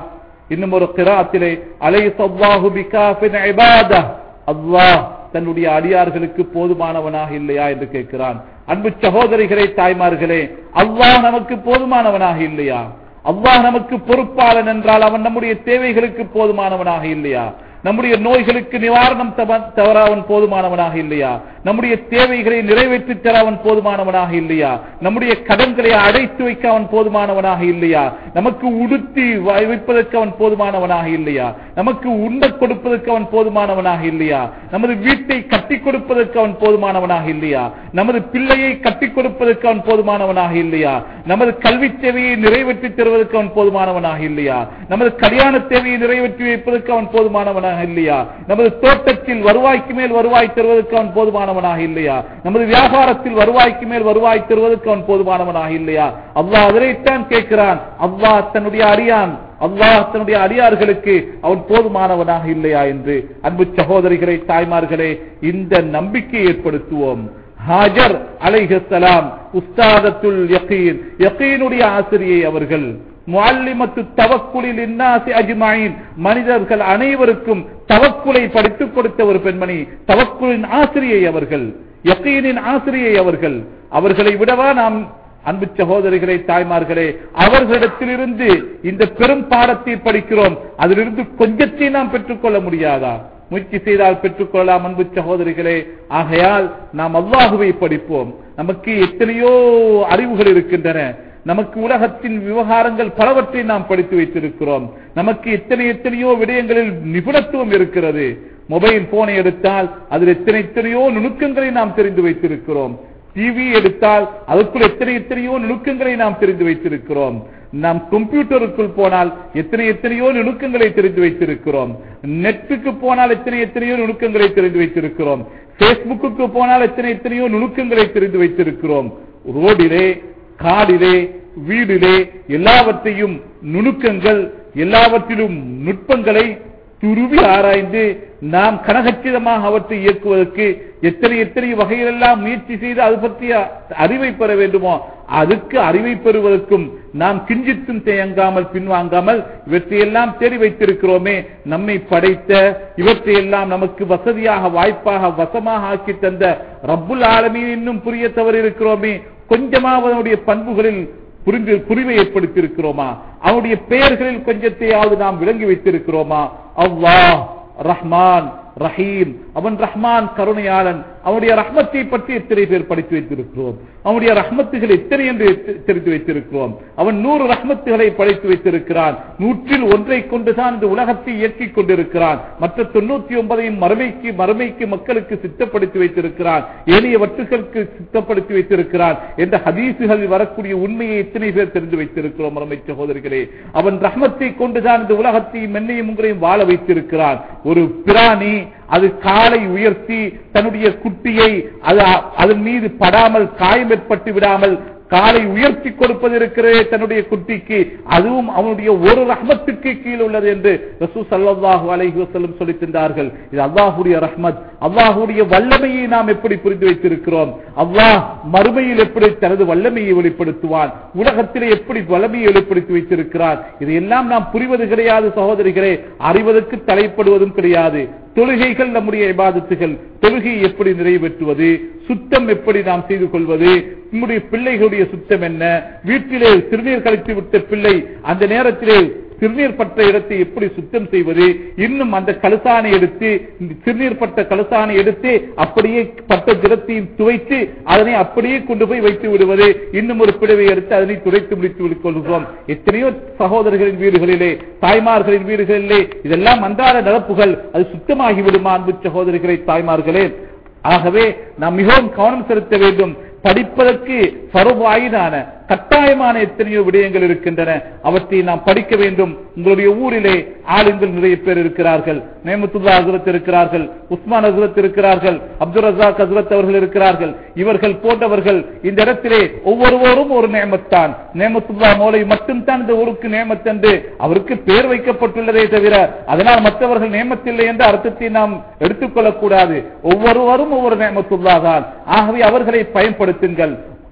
இன்னும் ஒரு கிராத்திலே அலை சவ்வாஹு பிகாஃபின் இபாதா அல்லாஹ் தன்னுடைய அடியார்களுக்கு போதுமானவனாக இல்லையா என்று கேட்கிறான் அன்பு சகோதரிகளே தாய்மார்களே அல்லாஹ் நமக்கு போதுமானவனாக இல்லையா அல்லாஹ் நமக்கு பொறுப்பாளன் என்றால் அவன் நம்முடைய தேவைகளுக்கு போதுமானவனாக இல்லையா நம்முடைய நோய்களுக்கு நிவாரணம் தவ- தவற அவன் போதுமானவனாக இல்லையா நம்முடைய தேவைகளை நிறைவேற்றி தர அவன் போதுமானவனாக இல்லையா நம்முடைய கடன்களை அடைத்து வைக்க அவன் போதுமானவனாக இல்லையா நமக்கு உடுத்தி வை- வைப்பதற்கு அவன் போதுமானவனாக இல்லையா நமக்கு உண்ட கொடுப்பதற்கு அவன் போதுமானவனாக இல்லையா நமது வீட்டை கட்டி கொடுப்பதற்கு அவன் போதுமானவனாக இல்லையா நமது பிள்ளையை கட்டி கொடுப்பதற்கு அவன் போதுமானவனாக இல்லையா நமது கல்வி தேவையை நிறைவேற்றி தருவதற்கு அவன் போதுமானவனாக இல்லையா நமது கல்யாண தேவையை நிறைவேற்றி வைப்பதற்கு அவன் போதுமானவனாக இல்லையா நமது தோட்டத்தில் வருவாய்க்கு மேல் வருவாய் தருவதற்கு அவன் போதுமானவனாக இல்லையா நமது வியாபாரத்தில் வருவாய்க்கு மேல் வருவாய் தருவதற்கு அவன் போதுமானவனாக இல்லையா அல்லாஹ் அதனைத்தான் கேட்கிறான் அல்லாஹ் தன்னுடைய அடியான் அல்லாஹ் தன்னுடைய அடியார்களுக்கு அவன் போதுமானவனாக இல்லையா என்று அன்பு சகோதரிகளே தாய்மார்களே இந்த நம்பிக்கையை ஏற்படுத்துவோம் ஹாஜர் அலைஹிஸ்ஸலாம் உஸ்தாதத்துல் யகீன் யகீனுடைய ஆசிரியை அவர்கள் முஅல்லிமத்து தவக்குலில் இன்னாசி அஜ்மாயின் மனிதர்கள் அனைவருக்கும் தவக்குலை படித்துக் கொடுத்த ஒரு பெண்மணி தவக்குலின் ஆசிரியை அவர்கள் யகீனின் ஆசிரியை அவர்கள் அவர்களை விடவா நாம் அன்பு சகோதரிகளே தாய்மார்களே அவர்களிடத்திலிருந்து இந்த பெரும் பாடத்தை படிக்கிறோம் அதிலிருந்து கொஞ்சத்தை நாம் பெற்றுக்கொள்ள முடியாதா முயற்சி செய்தால் பெற்றுக்கொள்ளலாம் அன்பு சகோதரிகளே ஆகையால் நாம் அல்லாஹுவை படிப்போம் நமக்கு எத்தனையோ அறிவுகள் இருக்கின்றன நமக்கு உலகத்தின் விவகாரங்கள் பலவற்றை நாம் படித்து வைத்திருக்கிறோம் நமக்கு எத்தனை எத்தனையோ விடயங்களில் நிபுணத்துவம் இருக்கிறது மொபைல் போனை எடுத்தால் அதில் எத்தனை எத்தனையோ நுணுக்கங்களை நாம் தெரிந்து வைத்திருக்கிறோம் டிவி எடுத்தால் அதற்குள் எத்தனை எத்தனையோ நுணுக்கங்களை நாம் தெரிந்து வைத்திருக்கிறோம் நாம் கம்ப்யூட்டருக்குள் போனால் எத்தனை எத்தனையோ நுணுக்கங்களை தெரிந்து வைத்திருக்கிறோம் நெட்டுக்கு போனால் எத்தனை எத்தனையோ நுணுக்கங்களை தெரிந்து வைத்திருக்கிறோம் பேஸ்புக்கு போனால் எத்தனை எத்தனையோ நுணுக்கங்களை தெரிந்து வைத்திருக்கிறோம் ரோடிலே காடிலே வீடிலே எல்லாவற்றையும் நுணுக்கங்கள் எல்லாவற்றிலும் நுட்பங்களை துருவி ஆராய்ந்து நாம் கனகச்சிதமாக அவற்றை இயக்குவதற்கு எத்தனை எத்தனை வகையிலெல்லாம் முயற்சி செய்து அது பற்றிய அறிவை பெற வேண்டுமோ அதுக்கு அறிவை பெறுவதற்கும் நாம் கிஞ்சித்தும் தேங்காமல் பின்வாங்காமல் இவற்றையெல்லாம் தேடி வைத்திருக்கிறோமே நம்மை படைத்த இவற்றையெல்லாம் நமக்கு வசதியாக வாய்ப்பாக வசமாக ஆக்கி தந்த ரப்புல் ஆலமீன் இன்னும் புரிய தவறி இருக்கிறோமே கொஞ்சமாவது அவனுடைய பண்புகளில் புரிந்து புரிவை ஏற்படுத்தி இருக்கிறோமா அவனுடைய பெயர்களில் கொஞ்சத்தையாவது நாம் விளங்கி வைத்திருக்கிறோமா அல்லாஹ் ரஹ்மான் ரஹீம் அவன் ரஹ்மான் கருணையாளன் அவனுடைய ரஹ்மத்தை பற்றி எத்தனை பேர் படித்து வைத்திருக்கிறோம் அவனுடைய ரஹ்மத்துகள் எத்தனை என்று எத்த- தெரிந்து வைத்திருக்கிறோம் அவன் நூறு ரஹ்மத்துகளை படைத்து வைத்திருக்கிறான் நூற்றில் ஒன்றை கொண்டுதான் இந்த உலகத்தை இயக்கிக் கொண்டிருக்கிறான் மற்ற தொண்ணூத்தி ஒன்பதையும் மறுமைக்கு மறுமைக்கு மக்களுக்கு சித்தப்படுத்தி வைத்திருக்கிறான் ஏனைய வட்டுகளுக்கு சித்தப்படுத்தி வைத்திருக்கிறான் என்ற ஹதீசுகளில் வரக்கூடிய உண்மையை எத்தனை பேர் தெரிந்து வைத்திருக்கிறோம் மறுமை சகோதரிகளே அவன் ரஹ்மத்தை கொண்டுதான் இந்த உலகத்தையும் மென்னையும் உங்களையும் வாழ வைத்திருக்கிறான் ஒரு பிராணி அது காலை உயர்த்தி தன்னுடைய குட்டியை அது அதன் மீது படாமல் காயம் ஏற்பட்டு விடாமல் காலை உயர்த்தி கொடுப்பது இருக்கிறதே தன்னுடைய குட்டிக்கு அதுவும் அவனுடைய ஒரு ரஹ்மத்துக்கு கீழ் உள்ளது என்று ரசூ சல்லாஹூ அலைஹி வஸல்லம் சொல்லித் தந்தார்கள் இது அல்லாஹுடைய ரஹ்மத் அல்லாஹுடைய வல்லமையை நாம் எப்படி புரிந்து வைத்திருக்கிறோம் அல்லாஹ் மறுமையில் எப்படி தனது வல்லமையை வெளிப்படுத்துவான் உலகத்திலே எப்படி வல்லமையை வெளிப்படுத்தி வைத்திருக்கிறார் இதையெல்லாம் நாம் புரிவது கிடையாது சகோதரிகளே அறிவதற்கு தலைப்படுவதும் கிடையாது தொழுகைகள் நம்முடைய இபாதத்துகள் தொழுகை எப்படி நிறைவேற்றுவது சுத்தம் எப்படி நாம் செய்து கொள்வது நம்முடைய பிள்ளைகளுடைய சுத்தம் என்ன வீட்டிலே சிறுநீர் கழித்து விட்ட பிள்ளை அந்த நேரத்திலே சிறுநீர் பட்ட இடத்தை எப்படி சுத்தம் செய்வது இன்னும் அந்த கலசானை எடுத்து இந்த சிறுநீர் பட்ட கலசானை எடுத்து அப்படியே பட்ட திடத்தையும் துவைத்து அதனை அப்படியே கொண்டு போய் வைத்து விடுவது இன்னும் ஒரு பிடவை எடுத்து அதனை துடைத்து முடித்து விட்டுக் கொள்கிறோம் எத்தனையோ சகோதரர்களின் வீடுகளிலே தாய்மார்களின் வீடுகளிலே இதெல்லாம் அன்றாட நடப்புகள் அது சுத்தமாகி விடுமா அன்பு சகோதரிகளை தாய்மார்களே ஆகவே நாம் மிகவும் கவனம் செலுத்த வேண்டும் படிப்பதற்கு பருவாயினான கட்டாயமான எத்தனையோ விடயங்கள் இருக்கின்றன அவற்றை நாம் படிக்க வேண்டும் உங்களுடைய ஊரிலே ஆளுங்கள் நிறைய பேர் இருக்கிறார்கள் நேமத்துல்லா ஹசரத் இருக்கிறார்கள் உஸ்மான் ஹசரத் இருக்கிறார்கள் அப்துல் ரசாக் ஹசரத் அவர்கள் இருக்கிறார்கள் இவர்கள் போன்றவர்கள் இந்த இடத்திலே ஒவ்வொருவரும் ஒரு நேமத்தான் நேமத்துல்லா மோலை மட்டும்தான் இந்த ஊருக்கு நேமத் என்று அவருக்கு பேர் வைக்கப்பட்டுள்ளதே தவிர அதனால் மற்றவர்கள் நேமத்தில்லை என்ற அர்த்தத்தை நாம் எடுத்துக்கொள்ளக் கூடாது ஒவ்வொருவரும் ஒவ்வொரு நேமத்துல்லா தான் ஆகவே அவர்களை பயன்படுத்துங்கள்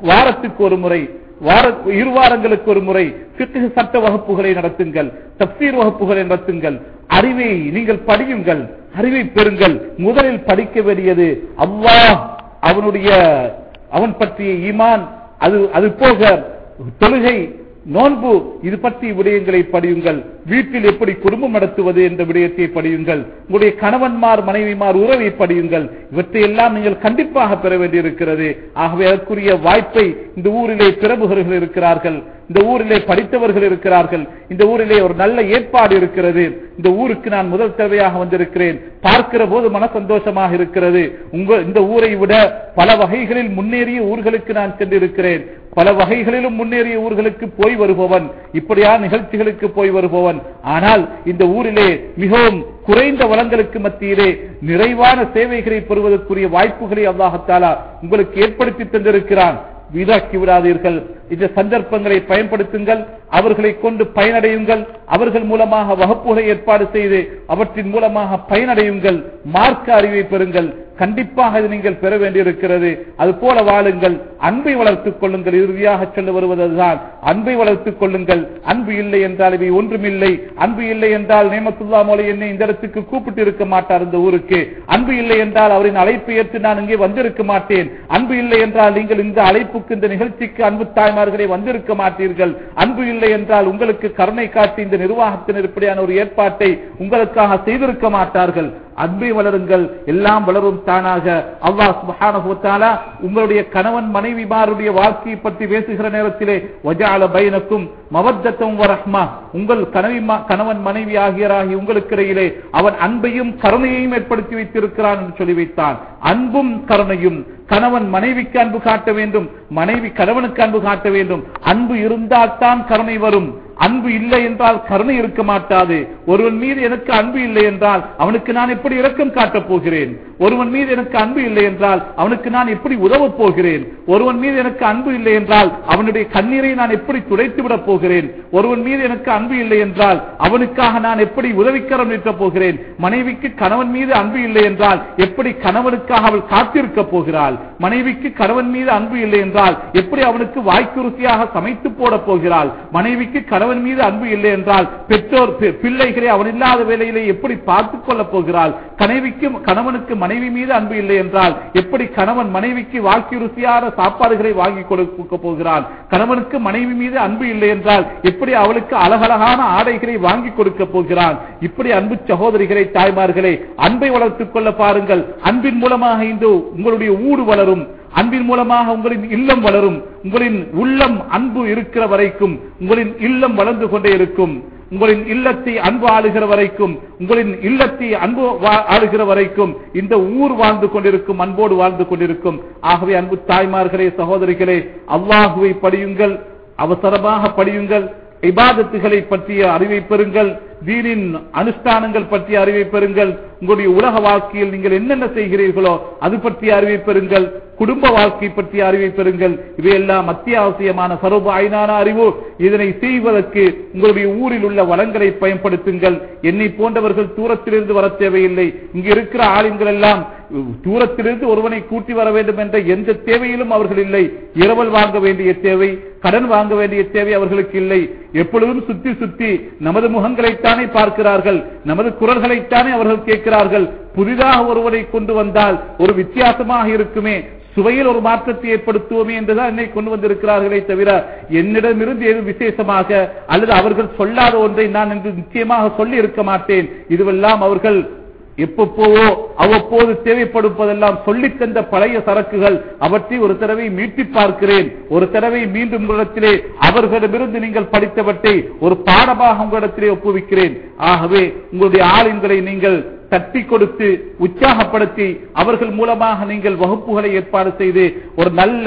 வாரத்துக்கு ஒரு முறை வார இரு வாரங்களுக்கு ஒரு முறை ஃபிக்ஹ் சட்ட வகுப்புகளை நடத்துங்கள் தப்சீர் வகுப்புகளை நடத்துங்கள் அறிவை நீங்கள் படியுங்கள் அறிவை பெறுங்கள் முதலில் படிக்க வேண்டியது அல்லாஹ் அவனுடைய அவன் பற்றிய ஈமான் அது அது போக தொழுகை நோன்பு இது பற்றி விடயங்களை படியுங்கள் வீட்டில் எப்படி குடும்பம் நடத்துவது என்ற விடயத்தை படியுங்கள் உங்களுடைய கணவன்மார் மனைவிமார் உறவை படியுங்கள் இவற்றையெல்லாம் நீங்கள் கண்டிப்பாக பெற வேண்டியிருக்கிறது ஆகவே அதற்குரிய வாய்ப்பை இந்த ஊரிலே பிரமுகர்கள் இருக்கிறார்கள் இந்த ஊரிலே படித்தவர்கள் இருக்கிறார்கள் இந்த ஊரிலே ஒரு நல்ல ஏற்பாடு இருக்கிறது இந்த ஊருக்கு நான் முதல் தேவையாக வந்திருக்கிறேன் பார்க்கிற போது மன சந்தோஷமாக இருக்கிறது உங்க இந்த ஊரை விட பல வகைகளில் முன்னேறிய ஊர்களுக்கு நான் சென்றிருக்கிறேன் பல வகைகளிலும் முன்னேறிய ஊர்களுக்கு போய் வருபவன் இப்படியா நிகழ்ச்சிகளுக்கு போய் வருபவன் ஆனால் இந்த ஊரிலே மிகவும் குறைந்த வளங்களுக்கு மத்தியிலே நிறைவான சேவைகளை பெறுவதற்குரிய வாய்ப்புகளை அல்லாஹத்தாலா உங்களுக்கு ஏற்படுத்தி தந்திருக்கிறான் வீணாக்கி விடாதீர்கள் இந்த சந்தர்ப்பங்களை பயன்படுத்துங்கள் அவர்களை கொண்டு பயனடையுங்கள் அவர்கள் மூலமாக வகுப்புகளை ஏற்பாடு செய்து அவற்றின் மூலமாக பயனடையுங்கள் மார்க்க அறிவை பெறுங்கள் கண்டிப்பாக இது நீங்கள் பெற வேண்டியிருக்கிறது அது போல வாழுங்கள் அன்பை வளர்த்துக் கொள்ளுங்கள் இறுதியாக சொல்ல வருவதுதான் அன்பை வளர்த்துக் கொள்ளுங்கள் அன்பு இல்லை என்றால் இவை ஒன்றுமில்லை அன்பு இல்லை என்றால் நேமத்துல்லா மொழி என்னை இந்த இடத்துக்கு கூப்பிட்டு இருக்க மாட்டார் இந்த ஊருக்கு அன்பு இல்லை என்றால் அவரின் அழைப்பை ஏற்று நான் இங்கே வந்திருக்க மாட்டேன் அன்பு இல்லை என்றால் நீங்கள் இந்த அழைப்புக்கு இந்த நிகழ்ச்சிக்கு அன்பு தாய்மார்களே வந்திருக்க மாட்டீர்கள் அன்பு இல்லை என்றால் உங்களுக்கு கருணை காட்டி இந்த நிர்வாகத்தினர் இப்படியான ஒரு ஏற்பாட்டை உங்களுக்காக செய்திருக்க மாட்டார்கள் அன்பை வளருங்கள் எல்லாம் வளரும் தானாக அல்லாஹ் சுப்ஹானஹு வ தஆலா உங்களுடைய கணவன் மனைவிமாருடைய வாழ்க்கையை பற்றி பேசுகிற நேரத்திலே வஜால பைனக்கும் மவத்தத்தும் வரஹ்மா உங்கள் கனவி கணவன் மனைவி ஆகியராகி உங்களுக்கு இடையிலே அவன் அன்பையும் கருணையையும் ஏற்படுத்தி வைத்திருக்கிறான் என்று சொல்லி வைத்தான் அன்பும் கருணையும் கணவன் மனைவிக்கு அன்பு காட்ட வேண்டும் மனைவி கணவனுக்கு அன்பு காட்ட வேண்டும் அன்பு இருந்தால்தான் கருணை வரும் அன்பு இல்லை என்றால் கருணை இருக்க மாட்டாது ஒருவன் மீது எனக்கு அன்பு இல்லை என்றால் அவனுக்கு நான் எப்படி இரக்கம் காட்டப் போகிறேன் ஒருவன் மீது எனக்கு அன்பு இல்லை என்றால் அவனுக்கு நான் எப்படி உதவப் போகிறேன் ஒருவன் மீது எனக்கு அன்பு இல்லை என்றால் அவனுடைய கண்ணீரை நான் எப்படி துடைத்து விடப் போகிறேன் ஒருவன் மீது எனக்கு அன்பு இல்லை என்றால் அவனுக்காக நான் எப்படி உதவிக்கரம் நீட்டப் போகிறேன் மனைவிக்கு கணவன் மீது அன்பு இல்லை என்றால் எப்படி கணவனுக்காக அவள் காத்திருக்க போகிறாள் மனைவிக்கு கணவன் மீது அன்பு இல்லை என்றால் எப்படி அவனுக்கு வாய்க்குருசியாக சமைத்து போட போகிறாள் மனைவிக்கு கணவன் மீது அன்பு இல்லை என்றால் பெற்றோர் பி- பிள்ளைகளை அவன் இல்லாத வேலையிலே எப்படி பார்த்துக் கொள்ளப் போகிறாள் கனைவிக்கு கணவனுக்கு மனைவி மீது அன்பு இல்லை என்றால் எப்படி கணவன் மனைவிக்கு வாழ்க்கை ருசியான சாப்பாடுகளை வாங்கி கொடுக்க போகிறான் கணவனுக்கு மனைவி மீது அன்பு இல்லை என்றால் எப்படி அவளுக்கு அழகழகான ஆடைகளை வாங்கி கொடுக்க போகிறான் இப்படி அன்பு சகோதரிகளை தாய்மார்களே அன்பை வளர்த்துக் கொள்ள பாருங்கள் அன்பின் மூலமாக இந்த உங்களுடைய ஊடு வளரும் அன்பின் மூலமாக உங்களின் இல்லம் வளரும் உங்களின் உள்ளம் அன்பு இருக்கிற வரைக்கும் உங்களின் இல்லம் வளர்ந்து கொண்டே இருக்கும் உங்களின் இல்லத்தை அன்பு ஆளுகிற வரைக்கும் உங்களின் இல்லத்தை அன்பு வா- ஆளுகிற வரைக்கும் இந்த ஊர் வாழ்ந்து கொண்டிருக்கும் அன்போடு வாழ்ந்து கொண்டிருக்கும் ஆகவே அன்பு தாய்மார்களே சகோதரிகளே அல்லாஹுவை படியுங்கள் அவசரமாக படியுங்கள் இபாதத்துகளை பற்றிய அறிவை பெறுங்கள் தீனின் அனுஷ்டானங்கள் பற்றிய அறிவை பெறுங்கள் உங்களுடைய உலக வாழ்க்கையில் நீங்கள் என்னென்ன செய்கிறீர்களோ அது பற்றிய அறிவை பெறுங்கள் குடும்ப வாழ்க்கை பற்றிய அறிவை பெறுங்கள் இவையெல்லாம் அத்தியாவசியமான சரூப ஐநான அறிவு இதனை செய்வதற்கு உங்களுடைய ஊரில் உள்ள வளங்களை பயன்படுத்துங்கள் என்னை போன்றவர்கள் தூரத்திலிருந்து வர தேவையில்லை இங்கு இருக்கிற ஆளுங்கள் எல்லாம் தூரத்திலிருந்து ஒருவனை கூட்டி வர வேண்டும் என்ற எந்த தேவையிலும் அவர்கள் இல்லை இரவல் வாங்க வேண்டிய தேவை கடன் வாங்க வேண்டிய தேவை அவர்களுக்கு இல்லை எப்பொழுதும் சுத்தி சுத்தி நமது முகங்களைத்தானே பார்க்கிறார்கள் நமது குரல்களைத்தானே அவர்கள் கேட்கிறார்கள் புதிதாக ஒருவரை கொண்டு வந்தால் ஒரு வித்தியாசமாக இருக்குமே சுவையில் ஒரு மாற்றத்தை ஏற்படுத்துவோமே என்றுதான் என்னை கொண்டு வந்திருக்கிறார்களே தவிர என்னிடமிருந்து எது விசேஷமாக அல்லது அவர்கள் சொல்லாத ஒன்றை நான் என்று நிச்சயமாக சொல்லி இருக்க மாட்டேன் இதுவெல்லாம் அவர்கள் எப்பப்போவோ அவ்வப்போது தேவைப்படுவதெல்லாம் சொல்லித் தந்த பழைய சரக்குகள் அவற்றை ஒரு தடவை மீட்டி பார்க்கிறேன் ஒரு தடவை மீண்டும் உங்களிடத்திலே அவர்களிடமிருந்து நீங்கள் படித்தவற்றை ஒரு பாடமாக உங்களிடத்திலே ஒப்புவிக்கிறேன் ஆகவே உங்களுடைய ஆளுங்களை நீங்கள் தட்டி கொடுத்து உற்சாகப்படுத்தி அவர்கள் மூலமாக நீங்கள் வகுப்புகளை ஏற்பாடு செய்து ஒரு நல்ல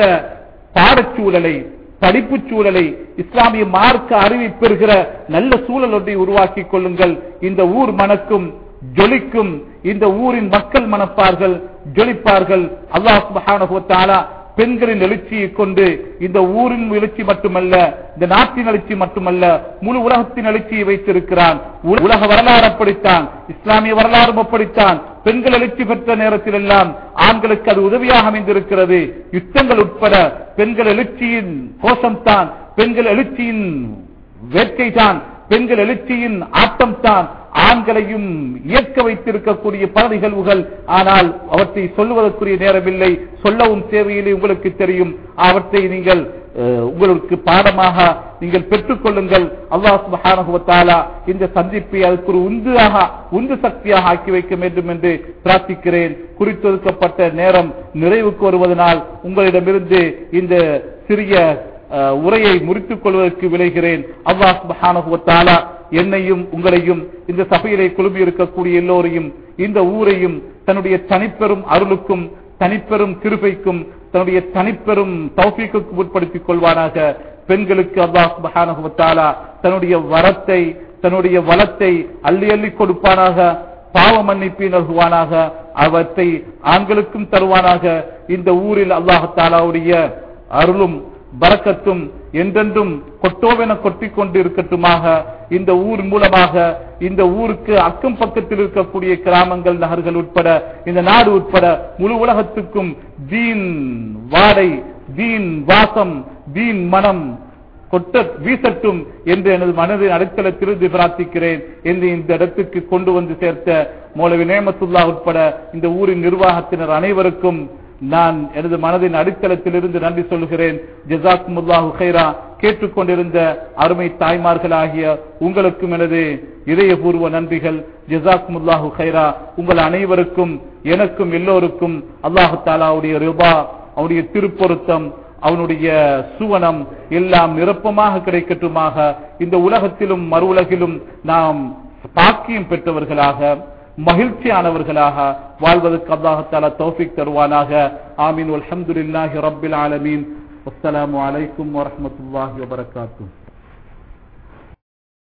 பாடச்சூழலை படிப்பு சூழலை இஸ்லாமிய மார்க்க அறிவை பெறுகிற நல்ல சூழல் ஒன்றை உருவாக்கிக் கொள்ளுங்கள் இந்த ஊர் மணக்கும் ஜொலிக்கும் இந்த ஊரின் மக்கள் மணப்பார்கள் ஜொலிப்பார்கள் அல்லாஹ் சுப்ஹானஹு வ தஆலா பெண்களின் எழுச்சியை கொண்டு இந்த ஊரின் எழுச்சி மட்டுமல்ல இந்த நாட்டின் எழுச்சி மட்டுமல்ல முழு உலகத்தின் எழுச்சியை வைத்திருக்கிறான் உ- உலக வரலாறு அப்படித்தான் இஸ்லாமிய வரலாறு அப்படித்தான் பெண்கள் எழுச்சி பெற்ற நேரத்தில் எல்லாம் ஆண்களுக்கு அது உதவியாக அமைந்திருக்கிறது யுத்தங்கள் உட்பட பெண்கள் எழுச்சியின் கோஷம்தான் பெண்கள் எழுச்சியின் வேட்கை தான் பெண்கள் எழுச்சியின் ஆட்டம் தான் ஆண்களையும் இயக்க வைத்திருக்கக்கூடிய பல நிகழ்வுகள் ஆனால் அவற்றை சொல்லுவதற்குரிய நேரமில்லை சொல்லவும் தேவையில்லை உங்களுக்கு தெரியும் அவற்றை நீங்கள் அஹ், உங்களுக்கு பாடமாக நீங்கள் பெற்றுக்கொள்ளுங்கள் அல்லாஹ் சுப்ஹானஹு வ தஆலா இந்த சந்திப்பை அதுக்கு ஒரு உந்துயாக உந்து சக்தியாக ஆக்கி வைக்க வேண்டும் என்று பிரார்த்திக்கிறேன் குறித்தொதுக்கப்பட்ட நேரம் நிறைவுக்கு வருவதனால் உங்களிடமிருந்து இந்த சிறிய அஹ், உரையை முறித்துக் கொள்வதற்கு விளைகிறேன் அல்லாஹ் சுப்ஹானஹு வ தஆலா என்னையும் உங்களையும் இந்த சபையிலே குழுமி இருக்கக்கூடிய எல்லோரையும் இந்த ஊரையும் தன்னுடைய தனிப்பெரும் அருளுக்கும் தனிப்பெரும் கிருபைக்கும் தன்னுடைய தனிப்பெரும் தௌஃபீக்குக்கும் உட்படுத்திக் கொள்வானாக பெண்களுக்கு அல்லாஹ் சுப்ஹானஹு வ தஆலா தன்னுடைய வரத்தை தன்னுடைய வளத்தை அள்ளி அள்ளி கொடுப்பானாக பாவ மன்னிப்பை நல்குவானாக அவற்றை ஆண்களுக்கும் தருவானாக இந்த ஊரில் அல்லாஹ் தாலாவுடைய அருளும் பரக்கத்தும் என்றென்றும் கொட்டோவென கொட்டிக் கொண்டு இருக்கட்டுமாக இந்த ஊர் மூலமாக இந்த ஊருக்கு அக்கம் பக்கத்தில் இருக்கக்கூடிய கிராமங்கள் நகர்கள் உட்பட இந்த நாடு உட்பட முழு உலகத்துக்கும் தீன் வாடை தீன் வாசம் தீன் மனம் கொட்ட வீசட்டும் என்று எனது மனதின் அடித்தளத்திலிருந்து பிரார்த்திக்கிறேன் என்று இந்த இடத்துக்கு கொண்டு வந்து சேர்த்த மௌலவி நேமத்துல்லா உட்பட இந்த ஊரின் நிர்வாகத்தினர் அனைவருக்கும் நான் எனது மனதின் அடித்தளத்திலிருந்து நன்றி சொல்கிறேன் ஜசாக்குமுல்லாஹு ஹைரா கேட்டுக்கொண்டிருந்த அருமை தாய்மார்களாகிய உங்களுக்கும் எனது இதயபூர்வ நன்றிகள் ஜசாக்குமுல்லாஹு ஹைரா உங்கள் அனைவருக்கும் எனக்கும் எல்லோருக்கும் அல்லாஹு தாலாவுடைய ரிபா அவனுடைய திருப்பொருத்தம் அவனுடைய சுவனம் எல்லாம் நிரப்பமாக கிடைக்கட்டுமாக இந்த உலகத்திலும் மறு உலகிலும் நாம் பாக்கியம் பெற்றவர்களாக மகிழ்ச்சியானவர்களாக வாழ்வதற்கு அல்லாஹால தௌஃபிக் தருவானாக ஆமீன் அல்ஹம்துலில்லாஹி ரப்பில் ஆலமீன் அஸ்ஸலாமு அலைக்கும் வரஹ்மத்துல்லாஹி வபரகாத்துஹு